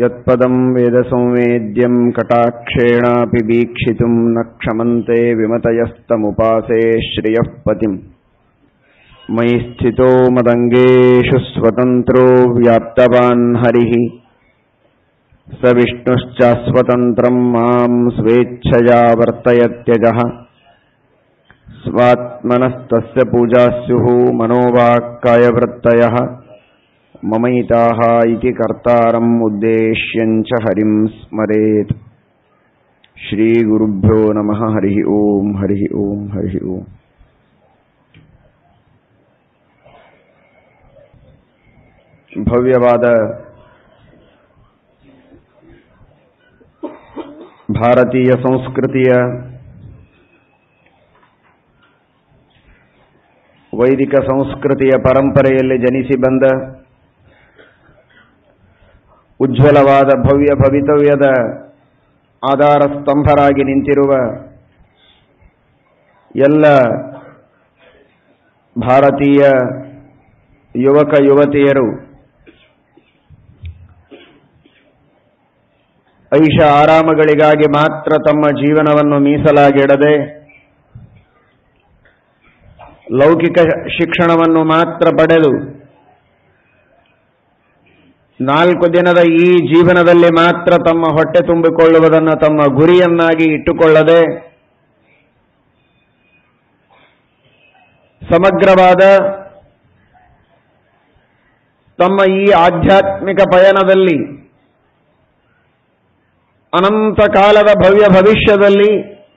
यत्पदं वेदसंवेद्यं कटाक्षेणापि वीक्षितुं न क्षमन्ते विमतयस्तमुपासे श्रियः पतिम् मयि स्थितो मदङ्गेषु स्वतन्त्रो व्याप्तवान् हरिः स विष्णुश्चास्वतन्त्रं मां स्वेच्छया वर्तयत्यजः स्वात्मनस्तस्य पूजा स्युः मनोवाक्कायवृत्तयः ममैताः इति कर्तारम् उद्देश्यञ्च हरिं स्मरेत् श्रीगुरुभ्यो नमः हरिः ओम् हरिः ओम् हरिः ओम् ಭವ್ಯವಾದ ಭಾರತೀಯ ಸಂಸ್ಕೃತಿಯ ವೈದಿಕ ಸಂಸ್ಕೃತಿಯ ಪರಂಪರೆಯಲ್ಲಿ ಜನಿಸಿ ಬಂದ ಉಜ್ವಲವಾದ ಭವ್ಯ ಭವಿತವ್ಯದ ಆಧಾರ ಸ್ತಂಭರಾಗಿ ನಿಂತಿರುವ ಎಲ್ಲ ಭಾರತೀಯ ಯುವಕ ಯುವತಿಯರು ಐಷ ಆರಾಮಗಳಿಗಾಗಿ ಮಾತ್ರ ತಮ್ಮ ಜೀವನವನ್ನು ಮೀಸಲಾಗಿಡದೆ ಲೌಕಿಕ ಶಿಕ್ಷಣವನ್ನು ಮಾತ್ರ ಪಡೆದು ನಾಲ್ಕು ದಿನದ ಈ ಜೀವನದಲ್ಲಿ ಮಾತ್ರ ತಮ್ಮ ಹೊಟ್ಟೆ ತುಂಬಿಕೊಳ್ಳುವುದನ್ನು ತಮ್ಮ ಗುರಿಯನ್ನಾಗಿ ಇಟ್ಟುಕೊಳ್ಳದೆ ಸಮಗ್ರವಾದ ತಮ್ಮ ಈ ಆಧ್ಯಾತ್ಮಿಕ ಪಯಣದಲ್ಲಿ ಅನಂತ ಕಾಲದ ಭವ್ಯ ಭವಿಷ್ಯದಲ್ಲಿ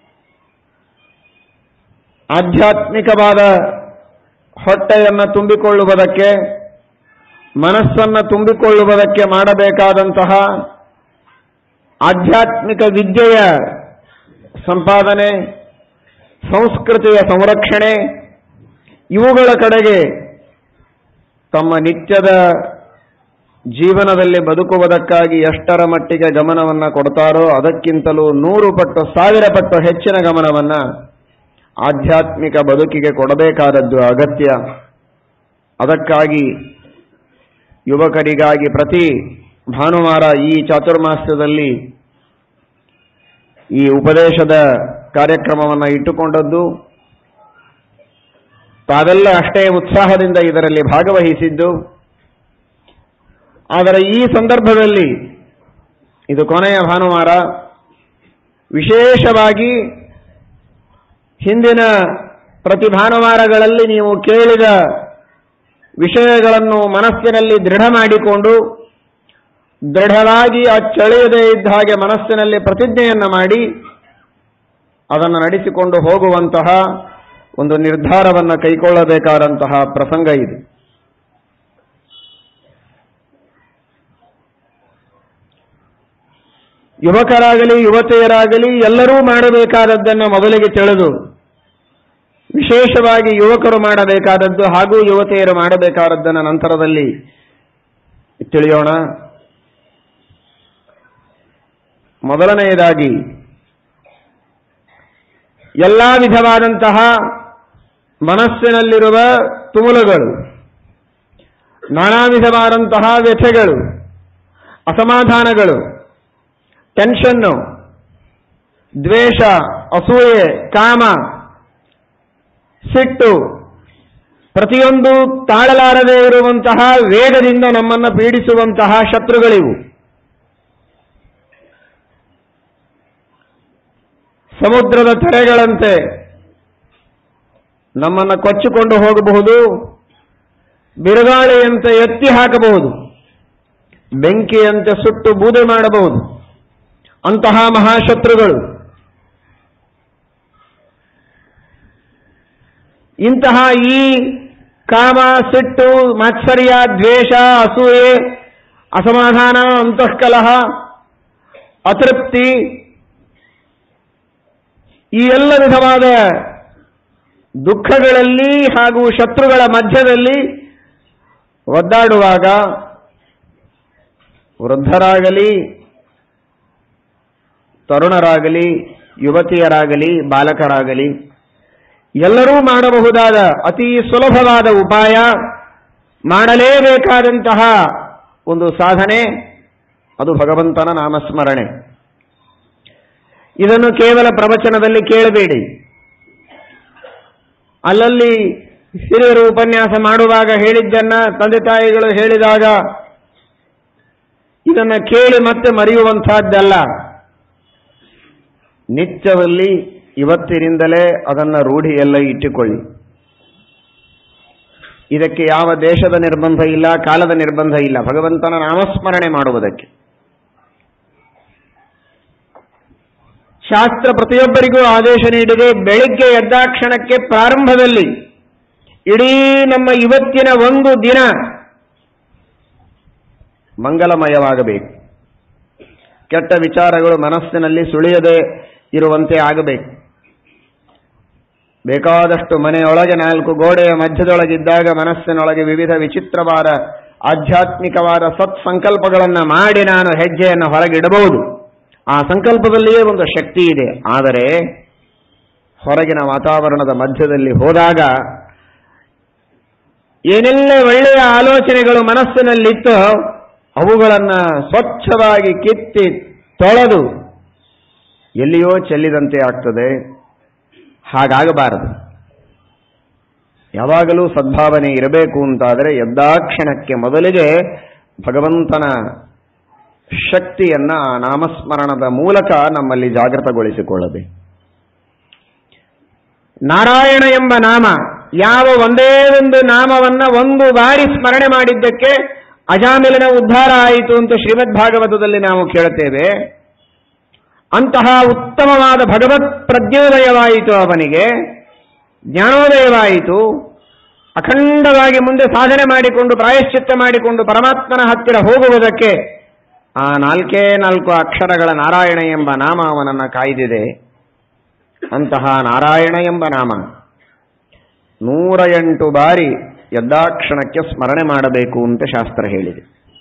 ಆಧ್ಯಾತ್ಮಿಕವಾದ ಹೊಟ್ಟೆಯನ್ನು ತುಂಬಿಕೊಳ್ಳುವುದಕ್ಕೆ ಮನಸ್ಸನ್ನು ತುಂಬಿಕೊಳ್ಳುವುದಕ್ಕೆ ಮಾಡಬೇಕಾದಂತಹ ಆಧ್ಯಾತ್ಮಿಕ ವಿದ್ಯೆಯ ಸಂಪಾದನೆ ಸಂಸ್ಕೃತಿಯ ಸಂರಕ್ಷಣೆ ಇವುಗಳ ಕಡೆಗೆ ತಮ್ಮ ನಿತ್ಯದ ಜೀವನದಲ್ಲಿ ಬದುಕುವುದಕ್ಕಾಗಿ ಎಷ್ಟರ ಮಟ್ಟಿಗೆ ಗಮನವನ್ನು ಕೊಡ್ತಾರೋ ಅದಕ್ಕಿಂತಲೂ ನೂರು ಪಟ್ಟು ಸಾವಿರ ಪಟ್ಟು ಹೆಚ್ಚಿನ ಗಮನವನ್ನು ಆಧ್ಯಾತ್ಮಿಕ ಬದುಕಿಗೆ ಕೊಡಬೇಕಾದದ್ದು ಅಗತ್ಯ ಅದಕ್ಕಾಗಿ ಯುವಕರಿಗಾಗಿ ಪ್ರತಿ ಭಾನುವಾರ ಈ ಚಾತುರ್ಮಾಸ್ಯದಲ್ಲಿ ಈ ಉಪದೇಶದ ಕಾರ್ಯಕ್ರಮವನ್ನು ಇಟ್ಟುಕೊಂಡದ್ದು ತಾವೆಲ್ಲ ಅಷ್ಟೇ ಉತ್ಸಾಹದಿಂದ ಇದರಲ್ಲಿ ಭಾಗವಹಿಸಿದ್ದು ಆದರೆ ಈ ಸಂದರ್ಭದಲ್ಲಿ ಇದು ಕೊನೆಯ ಭಾನುವಾರ ವಿಶೇಷವಾಗಿ ಹಿಂದಿನ ಪ್ರತಿ ಭಾನುವಾರಗಳಲ್ಲಿ ನೀವು ಕೇಳಿದ ವಿಷಯಗಳನ್ನು ಮನಸ್ಸಿನಲ್ಲಿ ದೃಢ ಮಾಡಿಕೊಂಡು ದೃಢವಾಗಿ ಅಚ್ಚಳಿಯದೇ ಇದ್ದ ಹಾಗೆ ಮನಸ್ಸಿನಲ್ಲಿ ಪ್ರತಿಜ್ಞೆಯನ್ನು ಮಾಡಿ ಅದನ್ನು ನಡೆಸಿಕೊಂಡು ಹೋಗುವಂತಹ ಒಂದು ನಿರ್ಧಾರವನ್ನು ಕೈಗೊಳ್ಳಬೇಕಾದಂತಹ ಪ್ರಸಂಗ ಇದೆ ಯುವಕರಾಗಲಿ ಯುವತಿಯರಾಗಲಿ ಎಲ್ಲರೂ ಮಾಡಬೇಕಾದದ್ದನ್ನು ಮೊದಲಿಗೆ ತಿಳಿದು ವಿಶೇಷವಾಗಿ ಯುವಕರು ಮಾಡಬೇಕಾದದ್ದು ಹಾಗೂ ಯುವತಿಯರು ಮಾಡಬೇಕಾದದ್ದನ್ನು ನಂತರದಲ್ಲಿ ತಿಳಿಯೋಣ ಮೊದಲನೆಯದಾಗಿ ಎಲ್ಲ ವಿಧವಾದಂತಹ ಮನಸ್ಸಿನಲ್ಲಿರುವ ತುಮುಲಗಳು ನಾನಾ ವಿಧವಾದಂತಹ ವ್ಯಥೆಗಳು ಅಸಮಾಧಾನಗಳು ಟೆನ್ಷನ್ನು ದ್ವೇಷ ಅಸೂಯೆ ಕಾಮ ಸಿಟ್ಟು ಪ್ರತಿಯೊಂದು ತಾಳಲಾರದೇ ಇರುವಂತಹ ವೇಗದಿಂದ ನಮ್ಮನ್ನು ಪೀಡಿಸುವಂತಹ ಶತ್ರುಗಳಿವು ಸಮುದ್ರದ ತೆರೆಗಳಂತೆ ನಮ್ಮನ್ನು ಕೊಚ್ಚಿಕೊಂಡು ಹೋಗಬಹುದು ಬಿರುಗಾಳಿಯಂತೆ ಎತ್ತಿ ಹಾಕಬಹುದು ಬೆಂಕಿಯಂತೆ ಸುಟ್ಟು ಬೂದೆ ಮಾಡಬಹುದು ಅಂತಹ ಮಹಾಶತ್ರುಗಳು ಇಂತಹ ಈ ಕಾಮ ಸಿಟ್ಟು ಮಾತ್ಸರ್ಯ ದ್ವೇಷ ಅಸೂಯೆ ಅಸಮಾಧಾನ ಅಂತಃಕಲಹ ಅತೃಪ್ತಿ ಈ ಎಲ್ಲ ವಿಧವಾದ ದುಃಖಗಳಲ್ಲಿ ಹಾಗೂ ಶತ್ರುಗಳ ಮಧ್ಯದಲ್ಲಿ ಒದ್ದಾಡುವಾಗ ವೃದ್ಧರಾಗಲಿ ತರುಣರಾಗಲಿ ಯುವತಿಯರಾಗಲಿ ಬಾಲಕರಾಗಲಿ ಎಲ್ಲರೂ ಮಾಡಬಹುದಾದ ಅತಿ ಸುಲಭವಾದ ಉಪಾಯ ಮಾಡಲೇಬೇಕಾದಂತಹ ಒಂದು ಸಾಧನೆ ಅದು ಭಗವಂತನ ನಾಮಸ್ಮರಣೆ ಇದನ್ನು ಕೇವಲ ಪ್ರವಚನದಲ್ಲಿ ಕೇಳಬೇಡಿ ಅಲ್ಲಲ್ಲಿ ಹಿರಿಯರು ಉಪನ್ಯಾಸ ಮಾಡುವಾಗ ಹೇಳಿದ್ದನ್ನ ತಂದೆ ತಾಯಿಗಳು ಹೇಳಿದಾಗ ಇದನ್ನ ಕೇಳಿ ಮತ್ತೆ ಮರೆಯುವಂತಹದ್ದಲ್ಲ ನಿತ್ಯದಲ್ಲಿ ಇವತ್ತಿನಿಂದಲೇ ಅದನ್ನ ರೂಢಿಯಲ್ಲ ಇಟ್ಟುಕೊಳ್ಳಿ ಇದಕ್ಕೆ ಯಾವ ದೇಶದ ನಿರ್ಬಂಧ ಇಲ್ಲ ಕಾಲದ ನಿರ್ಬಂಧ ಇಲ್ಲ ಭಗವಂತನ ನಾಮಸ್ಮರಣೆ ಮಾಡುವುದಕ್ಕೆ ಶಾಸ್ತ್ರ ಪ್ರತಿಯೊಬ್ಬರಿಗೂ ಆದೇಶ ನೀಡಿದೆ ಬೆಳಿಗ್ಗೆ ಎದ್ದಾಕ್ಷಣಕ್ಕೆ ಪ್ರಾರಂಭದಲ್ಲಿ ಇಡೀ ನಮ್ಮ ಇವತ್ತಿನ ಒಂದು ದಿನ ಮಂಗಲಮಯವಾಗಬೇಕು ಕೆಟ್ಟ ವಿಚಾರಗಳು ಮನಸ್ಸಿನಲ್ಲಿ ಸುಳಿಯದೆ ಇರುವಂತೆ ಆಗಬೇಕು ಬೇಕಾದಷ್ಟು ಮನೆಯೊಳಗೆ ನಾಲ್ಕು ಗೋಡೆಯ ಮಧ್ಯದೊಳಗಿದ್ದಾಗ ಮನಸ್ಸಿನೊಳಗೆ ವಿವಿಧ ವಿಚಿತ್ರವಾದ ಆಧ್ಯಾತ್ಮಿಕವಾದ ಸತ್ಸಂಕಲ್ಪಗಳನ್ನು ಮಾಡಿ ನಾನು ಹೆಜ್ಜೆಯನ್ನು ಹೊರಗಿಡಬಹುದು ಆ ಸಂಕಲ್ಪದಲ್ಲಿಯೇ ಒಂದು ಶಕ್ತಿ ಇದೆ ಆದರೆ ಹೊರಗಿನ ವಾತಾವರಣದ ಮಧ್ಯದಲ್ಲಿ ಹೋದಾಗ ಏನೆಲ್ಲ ಒಳ್ಳೆಯ ಆಲೋಚನೆಗಳು ಮನಸ್ಸಿನಲ್ಲಿತ್ತೋ ಅವುಗಳನ್ನು ಸ್ವಚ್ಛವಾಗಿ ಕಿತ್ತಿ ತೊಳೆದು ಎಲ್ಲಿಯೋ ಚೆಲ್ಲಿದಂತೆ ಆಗ್ತದೆ ಹಾಗಾಗಬಾರದು ಯಾವಾಗಲೂ ಸದ್ಭಾವನೆ ಇರಬೇಕು ಅಂತಾದರೆ ಎದ್ದಾಕ್ಷಣಕ್ಕೆ ಮೊದಲಿಗೆ ಭಗವಂತನ ಶಕ್ತಿಯನ್ನ ಆ ನಾಮಸ್ಮರಣದ ಮೂಲಕ ನಮ್ಮಲ್ಲಿ ಜಾಗೃತಗೊಳಿಸಿಕೊಳ್ಳಬೇಕು ನಾರಾಯಣ ಎಂಬ ನಾಮ ಯಾವ ಒಂದೇ ಒಂದು ನಾಮವನ್ನ ಒಂದು ಬಾರಿ ಸ್ಮರಣೆ ಮಾಡಿದ್ದಕ್ಕೆ ಅಜಾಮಿಲನ ಉದ್ಧಾರ ಆಯಿತು ಅಂತ ಶ್ರೀಮದ್ ಭಾಗವತದಲ್ಲಿ ನಾವು ಕೇಳುತ್ತೇವೆ ಅಂತಹ ಉತ್ತಮವಾದ ಭಗವತ್ ಪ್ರಜ್ಞೋದಯವಾಯಿತು ಅವನಿಗೆ ಜ್ಞಾನೋದಯವಾಯಿತು ಅಖಂಡವಾಗಿ ಮುಂದೆ ಸಾಧನೆ ಮಾಡಿಕೊಂಡು ಪ್ರಾಯಶ್ಚಿತ್ತ ಮಾಡಿಕೊಂಡು ಪರಮಾತ್ಮನ ಹತ್ತಿರ ಹೋಗುವುದಕ್ಕೆ ಆ ನಾಲ್ಕೇ ನಾಲ್ಕು ಅಕ್ಷರಗಳ ನಾರಾಯಣ ಎಂಬ ನಾಮ ಅವನನ್ನು ಕಾಯ್ದಿದೆ ಅಂತಹ ನಾರಾಯಣ ಎಂಬ ನಾಮ ನೂರ ಎಂಟು ಬಾರಿ ಯದ್ದಾಕ್ಷಣಕ್ಕೆ ಸ್ಮರಣೆ ಮಾಡಬೇಕು ಅಂತ ಶಾಸ್ತ್ರ ಹೇಳಿದೆ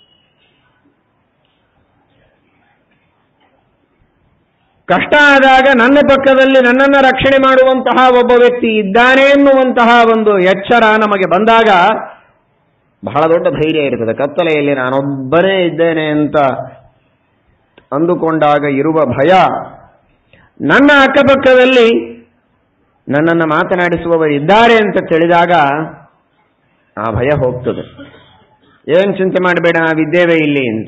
ಕಷ್ಟ ಆದಾಗ ನನ್ನ ಪಕ್ಕದಲ್ಲಿ ನನ್ನನ್ನು ರಕ್ಷಣೆ ಮಾಡುವಂತಹ ಒಬ್ಬ ವ್ಯಕ್ತಿ ಇದ್ದಾನೆ ಎನ್ನುವಂತಹ ಒಂದು ಎಚ್ಚರ ನಮಗೆ ಬಂದಾಗ ಬಹಳ ದೊಡ್ಡ ಧೈರ್ಯ ಇರ್ತದೆ ಕತ್ತಲೆಯಲ್ಲಿ ನಾನೊಬ್ಬನೇ ಇದ್ದೇನೆ ಅಂತ ಅಂದುಕೊಂಡಾಗ ಇರುವ ಭಯ ನನ್ನ ಅಕ್ಕಪಕ್ಕದಲ್ಲಿ ನನ್ನನ್ನು ಮಾತನಾಡಿಸುವವರು ಇದ್ದಾರೆ ಅಂತ ತಿಳಿದಾಗ ಆ ಭಯ ಹೋಗ್ತದೆ ಏನ್ ಚಿಂತೆ ಮಾಡಬೇಡ ನಾವಿದ್ದೇವೆ ಇಲ್ಲಿ ಅಂತ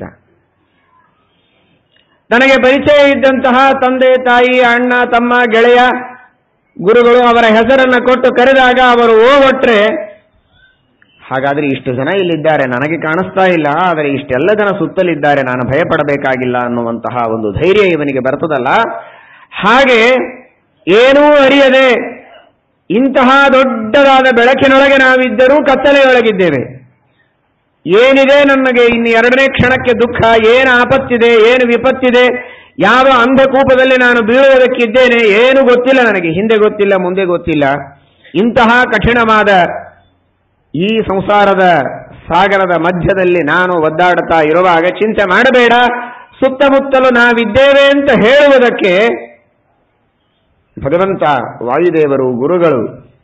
ನನಗೆ ಪರಿಚಯ ಇದ್ದಂತಹ ತಂದೆ ತಾಯಿ ಅಣ್ಣ ತಮ್ಮ ಗೆಳೆಯ ಗುರುಗಳು ಅವರ ಹೆಸರನ್ನು ಕೊಟ್ಟು ಕರೆದಾಗ ಅವರು ಓಗೊಟ್ರೆ ಹಾಗಾದ್ರೆ ಇಷ್ಟು ಜನ ಇಲ್ಲಿದ್ದಾರೆ ನನಗೆ ಕಾಣಿಸ್ತಾ ಇಲ್ಲ ಆದರೆ ಇಷ್ಟೆಲ್ಲ ಜನ ಸುತ್ತಲಿದ್ದಾರೆ ನಾನು ಭಯಪಡಬೇಕಾಗಿಲ್ಲ ಅನ್ನುವಂತಹ ಒಂದು ಧೈರ್ಯ ಇವನಿಗೆ ಬರ್ತದಲ್ಲ ಹಾಗೆ ಏನೂ ಅರಿಯದೆ ಇಂತಹ ದೊಡ್ಡದಾದ ಬೆಳಕಿನೊಳಗೆ ನಾವಿದ್ದರೂ ಕತ್ತಲೆಯೊಳಗಿದ್ದೇವೆ ಏನಿದೆ ನನಗೆ ಇನ್ನು ಎರಡನೇ ಕ್ಷಣಕ್ಕೆ ದುಃಖ ಏನು ಆಪತ್ತಿದೆ ಏನು ವಿಪತ್ತಿದೆ ಯಾವ ಅಂಧಕೂಪದಲ್ಲಿ ನಾನು ಬೀಳುವುದಕ್ಕಿದ್ದೇನೆ ಏನು ಗೊತ್ತಿಲ್ಲ ನನಗೆ ಹಿಂದೆ ಗೊತ್ತಿಲ್ಲ ಮುಂದೆ ಗೊತ್ತಿಲ್ಲ ಇಂತಹ ಕಠಿಣವಾದ ಈ ಸಂಸಾರದ ಸಾಗರದ ಮಧ್ಯದಲ್ಲಿ ನಾನು ಒದ್ದಾಡುತ್ತಾ ಇರುವಾಗ ಚಿಂತೆ ಮಾಡಬೇಡ ಸುತ್ತಮುತ್ತಲು ನಾವಿದ್ದೇವೆ ಅಂತ ಹೇಳುವುದಕ್ಕೆ ಭಗವಂತ ವಾಯುದೇವರು ಗುರುಗಳು